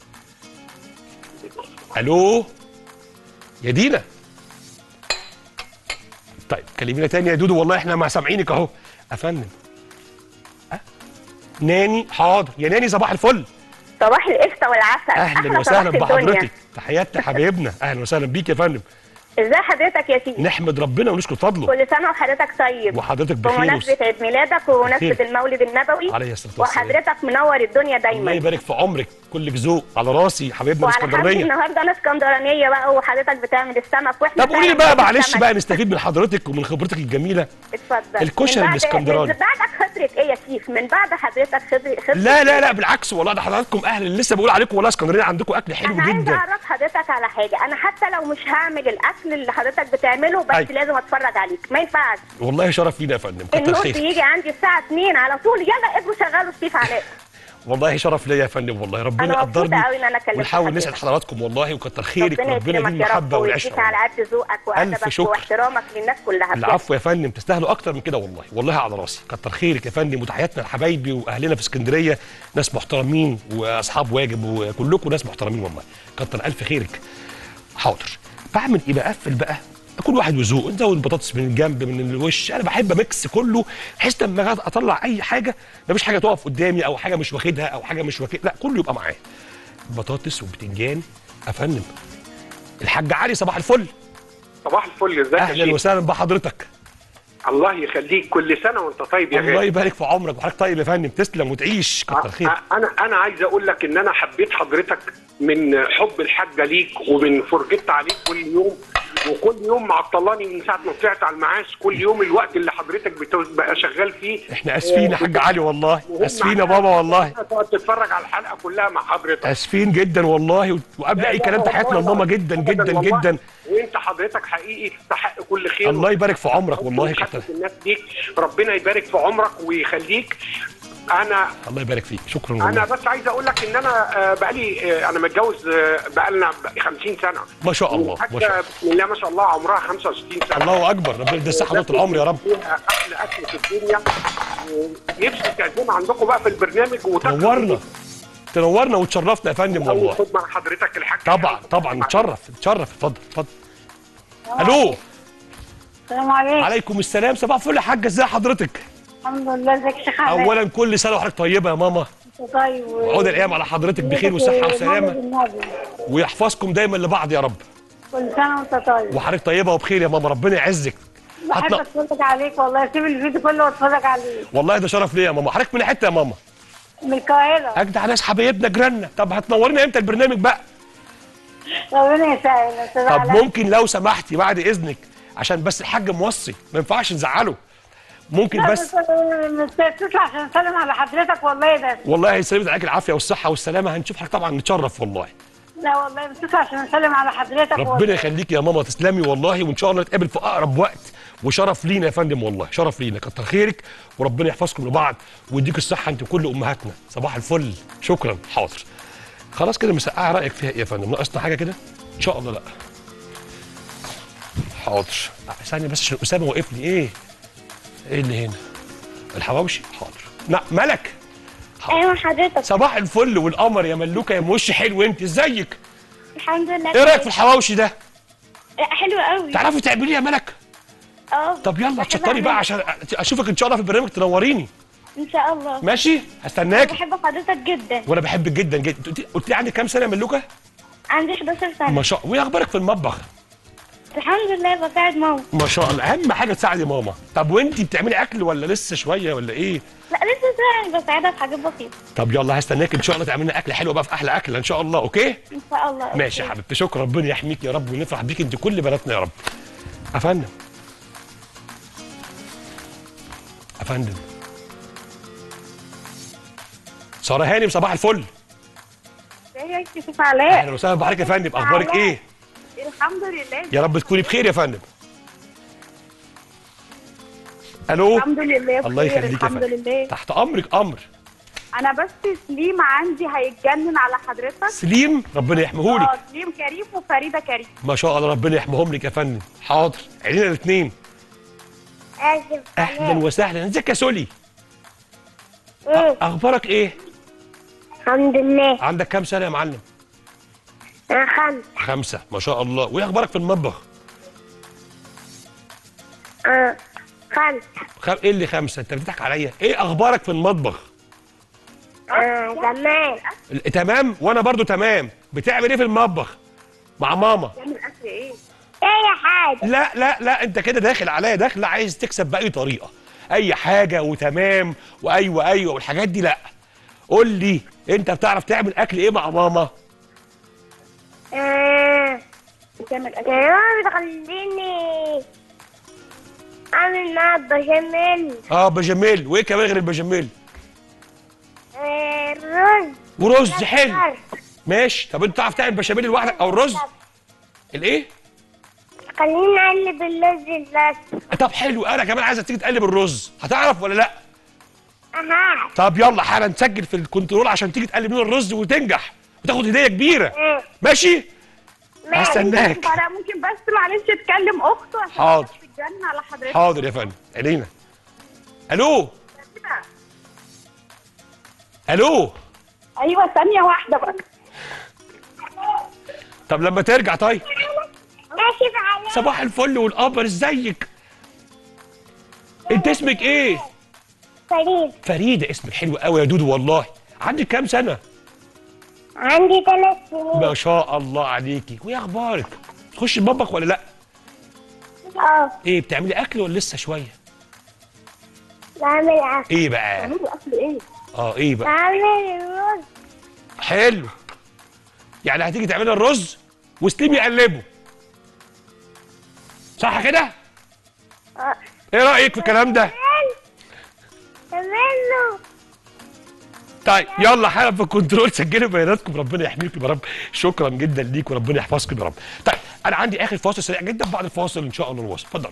الو يا دينا طيب كلمينا تاني يا دودو والله احنا ما سامعينك اهو يا فندم أه؟ ناني حاضر يا ناني صباح الفل صباح القشطة والعسل اهلا أحلى وسهلا صباح الدنيا. بحضرتك تحياتي حبايبنا اهلا وسهلا بيك يا فندم ازي حضرتك يا سيدي نحمد ربنا ونشكر فضله كل سنة وحضرتك طيب وحضرتك بخير بمناسبة عيد ميلادك ومناسبة بخير. المولد النبوي عليه الصلاه والسلام وحضرتك منور الدنيا الله دايما يبارك في عمرك كلك ذوق على راسي حبايبنا وعلى حظي الاسكندرانيه النهارده انا اسكندرانية بقى وحضرتك بتعمل السمك واحنا طب قولي لي فعلاً بقى بناكل معلش سمك. بقى نستفيد من حضرتك ومن خبرتك الجميله اتفضل الكشري من بعد- الإسكندراني. من بعدك خبرة ايه يا شيف من بعد حضرتك خبرة خبرة لا لا لا بالعكس والله ده حضراتكم اهل لسه بقول عليكم والله اسكندريه عندكم اكل حلو انا عايزه جدا اعرف حضرتك على حاجه انا حتى لو مش هعمل الاكل اللي حضرتك بتعمله بس أيوة. لازم اتفرج عليك ما ينفعش والله شرف لينا يا فندم كتر النص خير يجي عندي الساعه 2 على طول يلا ابقوا شغلوا الشيف علاء والله شرف ليا يا فندم والله ربنا أنا مبسوطة يقدرني أوي إن أنا كلمت ونحاول حضرتك. نسعد حضراتكم والله وكتر خيرك ربنا ربنا يكرمك يديم يا رب المحبه ويديك والعشره على قد ذوقك وادبك شكر. واحترامك للناس كلها بجد. العفو يا فندم تستاهلوا اكتر من كده والله والله على راسي كتر خيرك يا فندم وتحياتنا لحبايبي واهلنا في اسكندريه ناس محترمين واصحاب واجب وكلكم ناس محترمين والله كتر الف خيرك حاضر بعمل ايه بقفل بقى كل واحد وذوقه نزود بطاطس من الجنب من الوش انا بحب ميكس كله بحيث لما أجي اطلع اي حاجه مفيش حاجه تقف قدامي او حاجه مش واخدها او حاجه مش واخد لا كله يبقى معايا بطاطس وبتنجان افنن الحاج علي صباح الفل صباح الفل ازيك يا اهلا شيخ وسهلا بحضرتك الله يخليك كل سنه وانت طيب يا الله غالي يبارك في عمرك وحضرتك طيب يا فندم تسلم وتعيش كتر خير أ- انا انا عايز اقول لك ان انا حبيت حضرتك من حب الحاجه ليك ومن فرجتي عليك كل يوم وكل يوم معطلاني من ساعه ما طلعت على المعاش كل يوم الوقت اللي حضرتك بتبقى شغال فيه احنا اسفين يا حاج علي والله وهم اسفين يا بابا والله تقعد تتفرج على الحلقه كلها مع حضرتك اسفين جدا والله وقبل لا، اي لا، كلام والله تحياتنا لماما العظيم. جدا أبداً جدا والله. جدا وانت حضرتك حقيقي تستحق كل خير الله يبارك في عمرك والله كتر وتحسس الناس ليك ربنا يبارك في عمرك ويخليك انا الله يبارك فيك شكرا انا والله بس عايز اقول لك ان انا آه، بقالي آه، انا متجوز آه، بقالنا 50 سنه ما شاء الله ما شاء الله بسم الله ما شاء الله عمرها 65 سنه الله اكبر ربنا يدي الصحه طول العمر يا رب فيها احلى اكل في الدنيا نفسي تعزم عندكم بقى في البرنامج وتاكلوا نورنا تنورنا وتشرفنا يا فندم والله خد مع حضرتك الحاج طبعا طبعا نتشرف نتشرف اتفضل اتفضل الو السلام عليكم عليكم السلام صباح الفل يا حاجه ازي حضرتك الحمد لله ازيك يا شيخ علاء اولا كل سنه وحضرتك طيبه يا ماما أنت طيب وعود الايام على حضرتك بخير وصحه وسلامه ويحفظكم دايما لبعض يا رب كل سنه وانت طيب وحضرتك طيبه وبخير يا ماما ربنا يعزك بحب هتلا- اتفرج عليك والله سيب الفيديو كله واتفرج عليه والله ده شرف ليا يا ماما حضرتك من حته يا ماما من القاهره اجدع ناس حبايبنا جيراننا طب هتنورنا امتى البرنامج بقى ربنا يسهل يا استاذ طب علاء ممكن لو سمحتي بعد اذنك عشان بس الحاج موصي ما ينفعش نزعله ممكن لا، بس مش تطلع عشان نسلم على حضرتك والله بس والله يسلمك عليك العافيه والصحه والسلامه هنشوف حضرتك طبعا نتشرف والله لا والله مش تطلع عشان نسلم على حضرتك ربنا والله. يخليك يا ماما تسلمي والله وان شاء الله نتقابل في اقرب وقت وشرف لينا يا فندم والله شرف لينا كتر خيرك وربنا يحفظكم لبعض ويديك الصحه انت وكل امهاتنا صباح الفل شكرا حاضر خلاص كده مسقعه رايك فيها ايه يا فندم ناقصنا حاجه كده ان شاء الله لا حاضر ثانيه بس عشان اسامه وقف لي ايه ايه اللي هنا الحواوشي حاضر لا ملك ايوه حضرتك صباح الفل والقمر يا ملوكه يا موش حلو انت ازيك الحمد لله ايه رايك في الحواوشي ده لا حلو قوي تعرفي تعمليه يا ملك اه طب يلا بحب تشطري بقى أعمل. عشان اشوفك ان شاء الله في البرنامج تنوريني ان شاء الله ماشي هستناك بحب حضرتك جدا وانا بحبك جدا جدا قلت قلت لي عندك كام سنه يا ملوكه عندي 11 سنه ما شاء الله وايه اخبارك في المطبخ الحمد لله بساعد ماما ما شاء الله اهم حاجه تساعدي ماما طب وانتي بتعملي اكل ولا لسه شويه ولا ايه لا لسه ساعد بساعدها في حاجات بسيطه طب يلا هستناك ان شاء الله تعملي لنا اكل حلو بقى في احلى اكل ان شاء الله اوكي ان شاء الله ماشي يا حبيبتي شكرا ربنا يحميك يا رب ونفرح بيك انت كل بناتنا يا رب يا فندم يا فندم ساره هانم صباح الفل ازيك يا شيخ علاء اهلا وسهلا بحضرتك يا فندم اخبارك ايه الحمد لله يا رب تكوني بخير يا فندم الو الحمد لله الله بخير، يخليك يا الحمد فندم لله تحت امرك امر انا بس سليم عندي هيتجنن على حضرتك سليم ربنا يحميهولك اه سليم كريم وفريده كريم ما شاء الله ربنا يحميهم لك يا فندم حاضر عينينا الاثنين اسف اهلا وسهلا ازيك يا سولي مم. اخبارك ايه الحمد لله عندك كام سنه يا معلم انا خمسة خمسة ما شاء الله وايه اخبارك في المطبخ اه خمسة خم... ايه اللي خمسة انت بتضحك عليا ايه اخبارك في المطبخ اه تمام ال- تمام وانا برضو تمام بتعمل ايه في المطبخ مع ماما تعمل اكل ايه اي حاجة لا لا لا انت كده داخل عليا داخل عايز تكسب باي طريقه اي حاجه وتمام وايوه ايوه والحاجات دي لا قول لي انت بتعرف تعمل اكل ايه مع ماما اه بتعمل اكل يا ماما بتخليني اعمل معاها بشاميل اه بشاميل وايه كمان غير البشاميل آه، رز ورز حلو فرد. ماشي طب انت تعرف تعمل بشاميل لوحدك او الرز الايه خليني اقلب اللوز بس طب حلو انا كمان عايزك تيجي تقلب الرز هتعرف ولا لا اها طب يلا حالا نسجل في الكنترول عشان تيجي تقلب لنا الرز وتنجح وتاخد هديه كبيره اه ماشي ماشي هستناك فرا ممكن بس معلش تكلم اخته عشان حاضر. تتجنن على حضرتك حاضر يا فندم عينينا الو الو ايوه ثانيه واحده بقى طب لما ترجع طيب ماشي بعلاء صباح الفل والقمر ازيك انت اسمك ايه فريد فريده اسمك حلو قوي يا دودو والله عندك كام سنه عندي ثلاث سنين ما شاء الله عليكي وايه اخبارك تخش المطبخ ولا لا اه ايه بتعملي اكل ولا لسه شويه بعمل اكل ايه بقى اكل ايه اه ايه بقى بعمل الرز حلو يعني هتيجي تعملي الرز وسليم يقلبه صح كده اه ايه رايك في الكلام ده تعمله طيب يلا حالا في الكنترول سجلوا بياناتكم ربنا يحميكم يا رب شكرا جدا ليك وربنا يحفظكم يا رب طيب انا عندي اخر فاصل سريع جدا بعد الفاصل ان شاء الله نواصل اتفضل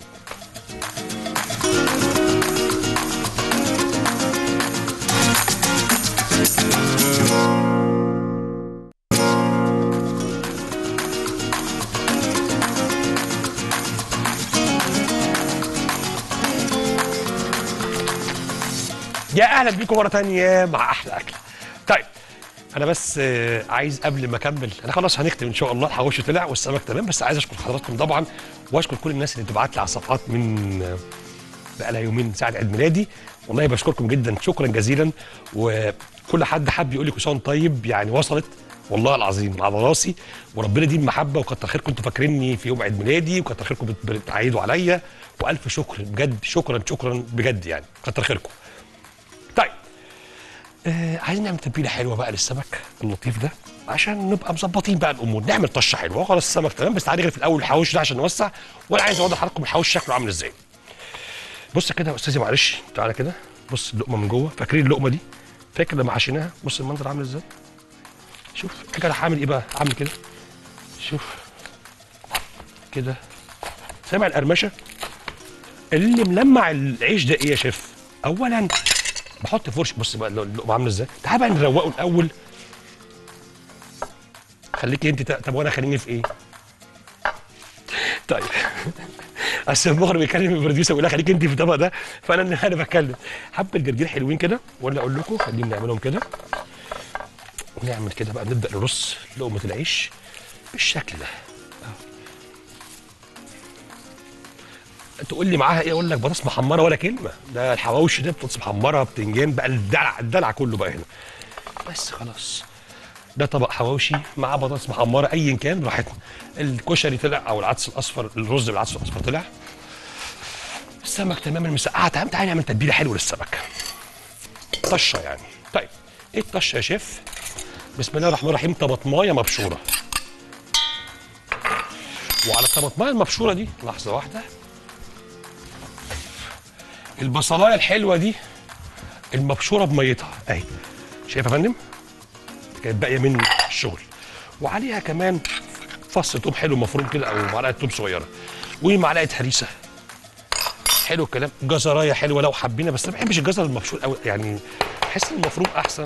يا اهلا بيكم مره تانية مع احلى اكله طيب انا بس آه، عايز قبل ما اكمل انا خلاص هنختم ان شاء الله الحواوشي طلع والسمك تمام بس عايز اشكر حضراتكم طبعا واشكر كل الناس اللي بتبعت لي على الصفحات من آه، بقى لها يومين ساعه عيد ميلادي والله بشكركم جدا شكرا جزيلا وكل حد حب يقول لي كل سنه وأنت طيب يعني وصلت والله العظيم على راسي وربنا يديم المحبه وكتر خيركم انتوا فاكريني في يوم عيد ميلادي وكتر خيركم بت- بتعيدوا عليا والف شكر بجد شكرا شكرا بجد يعني كتر خيركم طيب آه عايزين نعمل تتبيله حلوه بقى للسمك اللطيف ده عشان نبقى مظبطين بقى الامور نعمل طشه حلوه خلاص السمك تمام بس تعالي غير في الاول الحواوشي ده عشان نوسع وانا عايز اوضح لحضراتكم الحواوشي شكله عامل ازاي بص كده يا استاذي معلش تعالى كده بص اللقمه من جوه فاكرين اللقمه دي فاكر لما حشيناها بص المنظر عامل ازاي شوف كده راح عامل ايه بقى عامل كده شوف كده سامع القرمشه اللي ملمع العيش ده ايه يا شيف اولا بحط فرش بص بقى اللقمه عامله ازاي تعال بقى نروقه الاول خليكي انت ت- طب وانا خليني في ايه طيب اصل المخرج بيكلم البروديوسر بيقول لها خليك انت في الطبق ده فانا اللي انا بتكلم حبه جرجير حلوين كده ولا اقول لكم خلينا نعملهم كده ونعمل كده بقى نبدا نرص لقمه العيش بالشكل ده تقول لي معاها ايه اقول لك بطاطس محمره ولا كلمه ده الحواوشي ده بطاطس محمره بتنجان بقى الدلع الدلع كله بقى هنا بس خلاص ده طبق حواوشي مع بطاطس محمره ايا كان براحتنا الكشري طلع او العدس الاصفر الرز بالعدس الاصفر طلع السمك تماما مسقعه تعالى تعالى نعمل تتبيله حلوه للسمك طشه يعني طيب ايه الطشه يا شيف بسم الله الرحمن الرحيم طماطمايه مبشوره وعلى الطماطمايه المبشوره دي لحظه واحده البصلايه الحلوه دي المبشوره بميتها اهي شايف يا فندم كانت باقيه من الشغل وعليها كمان فص توم حلو مفروم كده او معلقه توم صغيره ومعلقه هريسه حلو الكلام جزرايه حلوه لو حبينا بس انا ما بحبش الجزر المبشور قوي يعني بحس ان المفروم احسن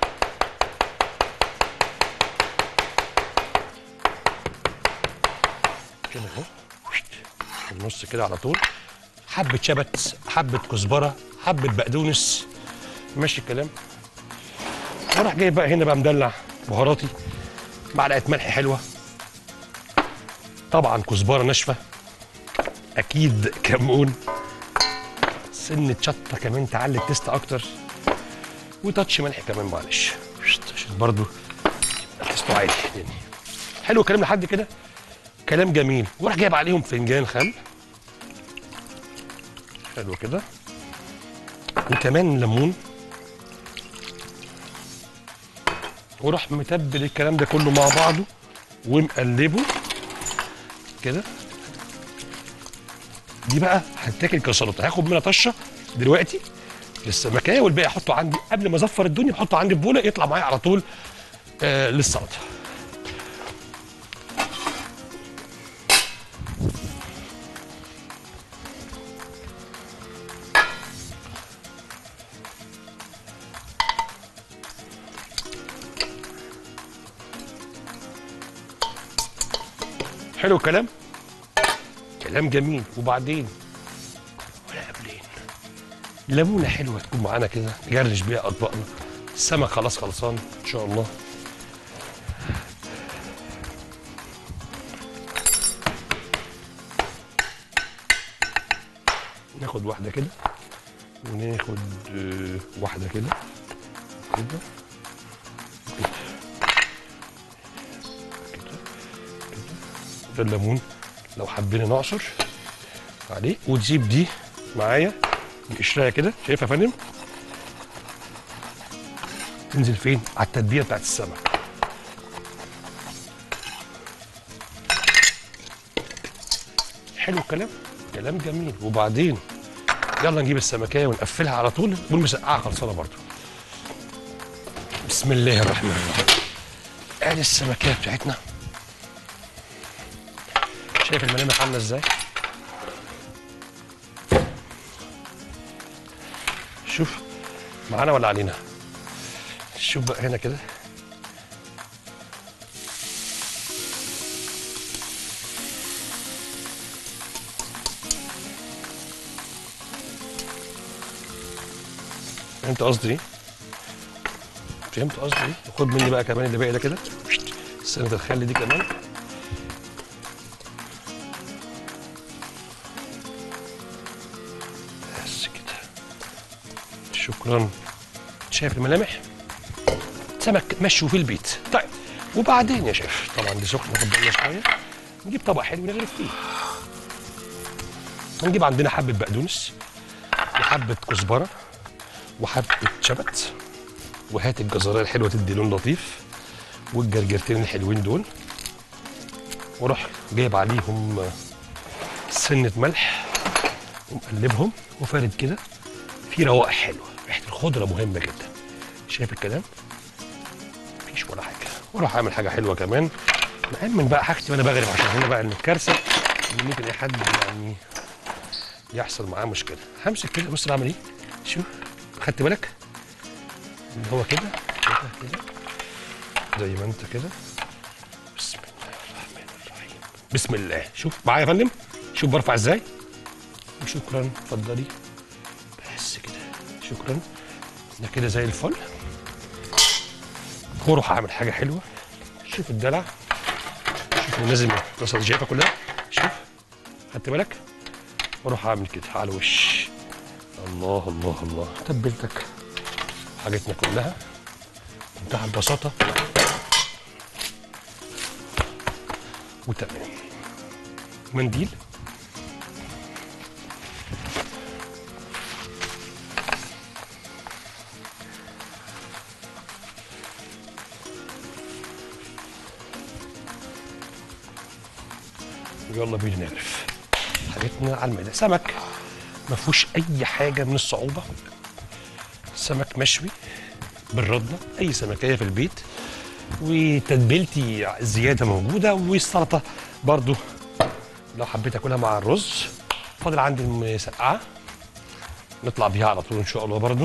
كده اهو في النص كده على طول حبه شبت حبه كزبره حبه بقدونس ماشي الكلام وراح جاي بقى هنا بقى مدلع بهاراتي معلقه ملح حلوه طبعا كزبره ناشفه اكيد كمون سنه شطه كمان تعلي التست اكتر وتاتش ملح كمان معلش عشان برضو تحسه عالي يعني حلو الكلام لحد كده كلام جميل وراح جايب عليهم فنجان خل حلو كده وكمان ليمون وراح متبل الكلام ده كله مع بعضه ومقلبه كده دي بقى هتاكل كسلطه هاخد منها طشه دلوقتي للسمكيه والباقي احطه عندي قبل ما ازفر الدنيا بحطه عندي في بوله يطلع معايا على طول آه للسلطه حلو الكلام كلام جميل وبعدين ولا قبلين ليمونه حلوه تكون معانا كده نجرش بيها اطباقنا السمك خلاص خلصان ان شاء الله ناخد واحده كده وناخد آه، واحده كده كده كده كده كده ده الليمون لو حبينا نعصر عليه وتسيب دي معايا بقشرها كده شايفها يا فندم تنزل فين على التتبيله بتاعت السمك حلو الكلام كلام جميل وبعدين يلا نجيب السمكيه ونقفلها على طول والمسقعه خلصانه برضو بسم الله الرحمن الرحيم ادي السمكيه بتاعتنا شايف الملامح عامله ازاي شوف معانا ولا علينا شوف بقى هنا كده فهمت قصدي ايه؟ فهمت قصدي ايه؟ خد مني بقى كمان اللي باقي ده كده سنة الخل دي كمان بس كده شكرا شايف الملامح سمك مشوا في البيت طيب وبعدين يا شيف طبعا دي سخنه ناخد بالنا شويه نجيب طبق حلو نغرف فيه هنجيب عندنا حبه بقدونس وحبه كزبره وحبه شبت وهات الجزرايه الحلوه تدي لون لطيف والجرجرتين الحلوين دول وروح جايب عليهم سنه ملح ومقلبهم وفارد كده في روائح حلوه ريحه الخضره مهمه جدا شايف الكلام مفيش ولا حاجه وراح اعمل حاجه حلوه كمان مأمن بقى حاجتي وانا بغرف عشان هنا بقى إن الكارثه ان ممكن اي حد يعني يحصل معاه مشكله همسك كده بص بعمل ايه شوف خدت بالك ان هو كده كده كده زي ما انت كده بسم الله الرحمن الرحيم بسم الله شوف معايا يا فندم شوف برفع ازاي وشكرا اتفضلي بس كده شكرا ده كده زي الفل واروح اعمل حاجه حلوه شوف الدلع شوف لازم الطاسه دي شايفها كلها شوف خدت بالك واروح اعمل كده على الوش الله الله الله تبلتك حاجتنا كلها منتهى البساطه وتمام منديل يلا بينا نعرف حاجتنا على المائده سمك ما فيهوش اي حاجه من الصعوبه سمك مشوي بالرده اي سمكيه في البيت وتتبيلتي زياده موجوده والسلطه برضو لو حبيت اكلها مع الرز فاضل عندي المسقعه نطلع بيها على طول ان شاء الله برضو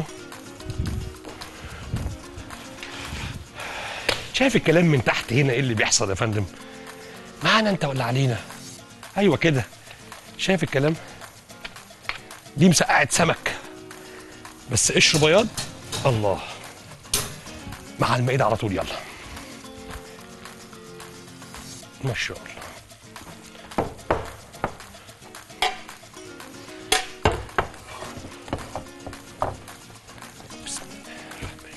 شايف الكلام من تحت هنا ايه اللي بيحصل يا فندم معانا انت ولا علينا ايوه كده شايف الكلام دي مسقعه سمك بس قشر بياض الله مع المائده على طول يلا ما شاء الله بسم الله الرحمن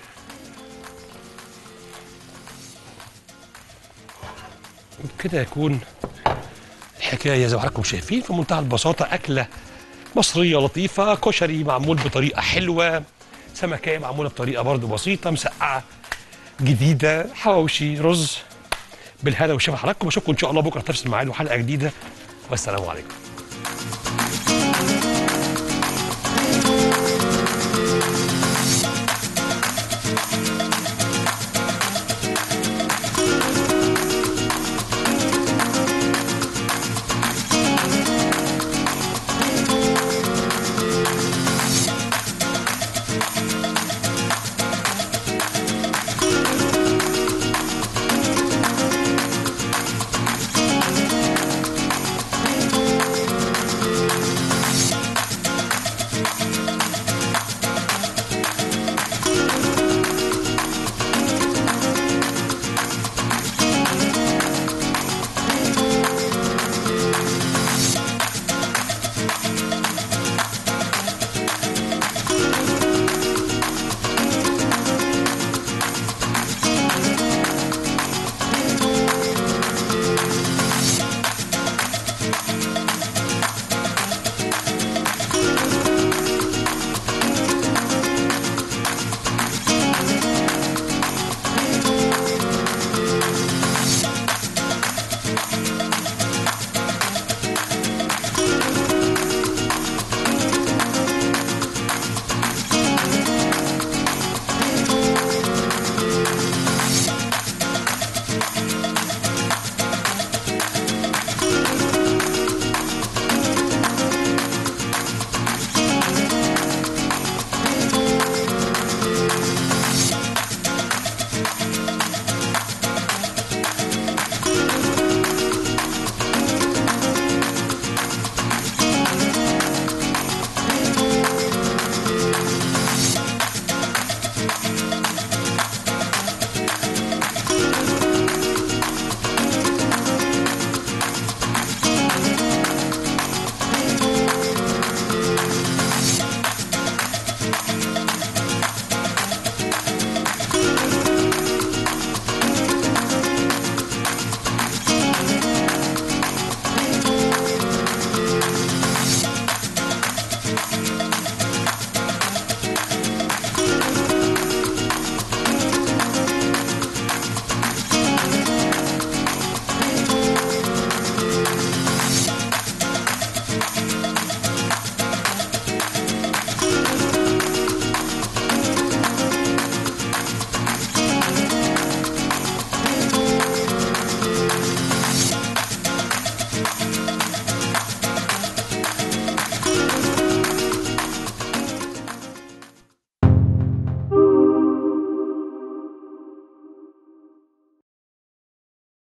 الرحيم. وبكده يكون الحكايه زي ما حضراتكم شايفين في منتهى البساطه اكله مصريه لطيفه كشري معمول بطريقه حلوه سمكيه معموله بطريقه برضو بسيطه مسقعه جديده حواوشي رز بالهنا والشفا حضراتكم اشوفكم ان شاء الله بكره في نفس الميعاد وحلقه جديده والسلام عليكم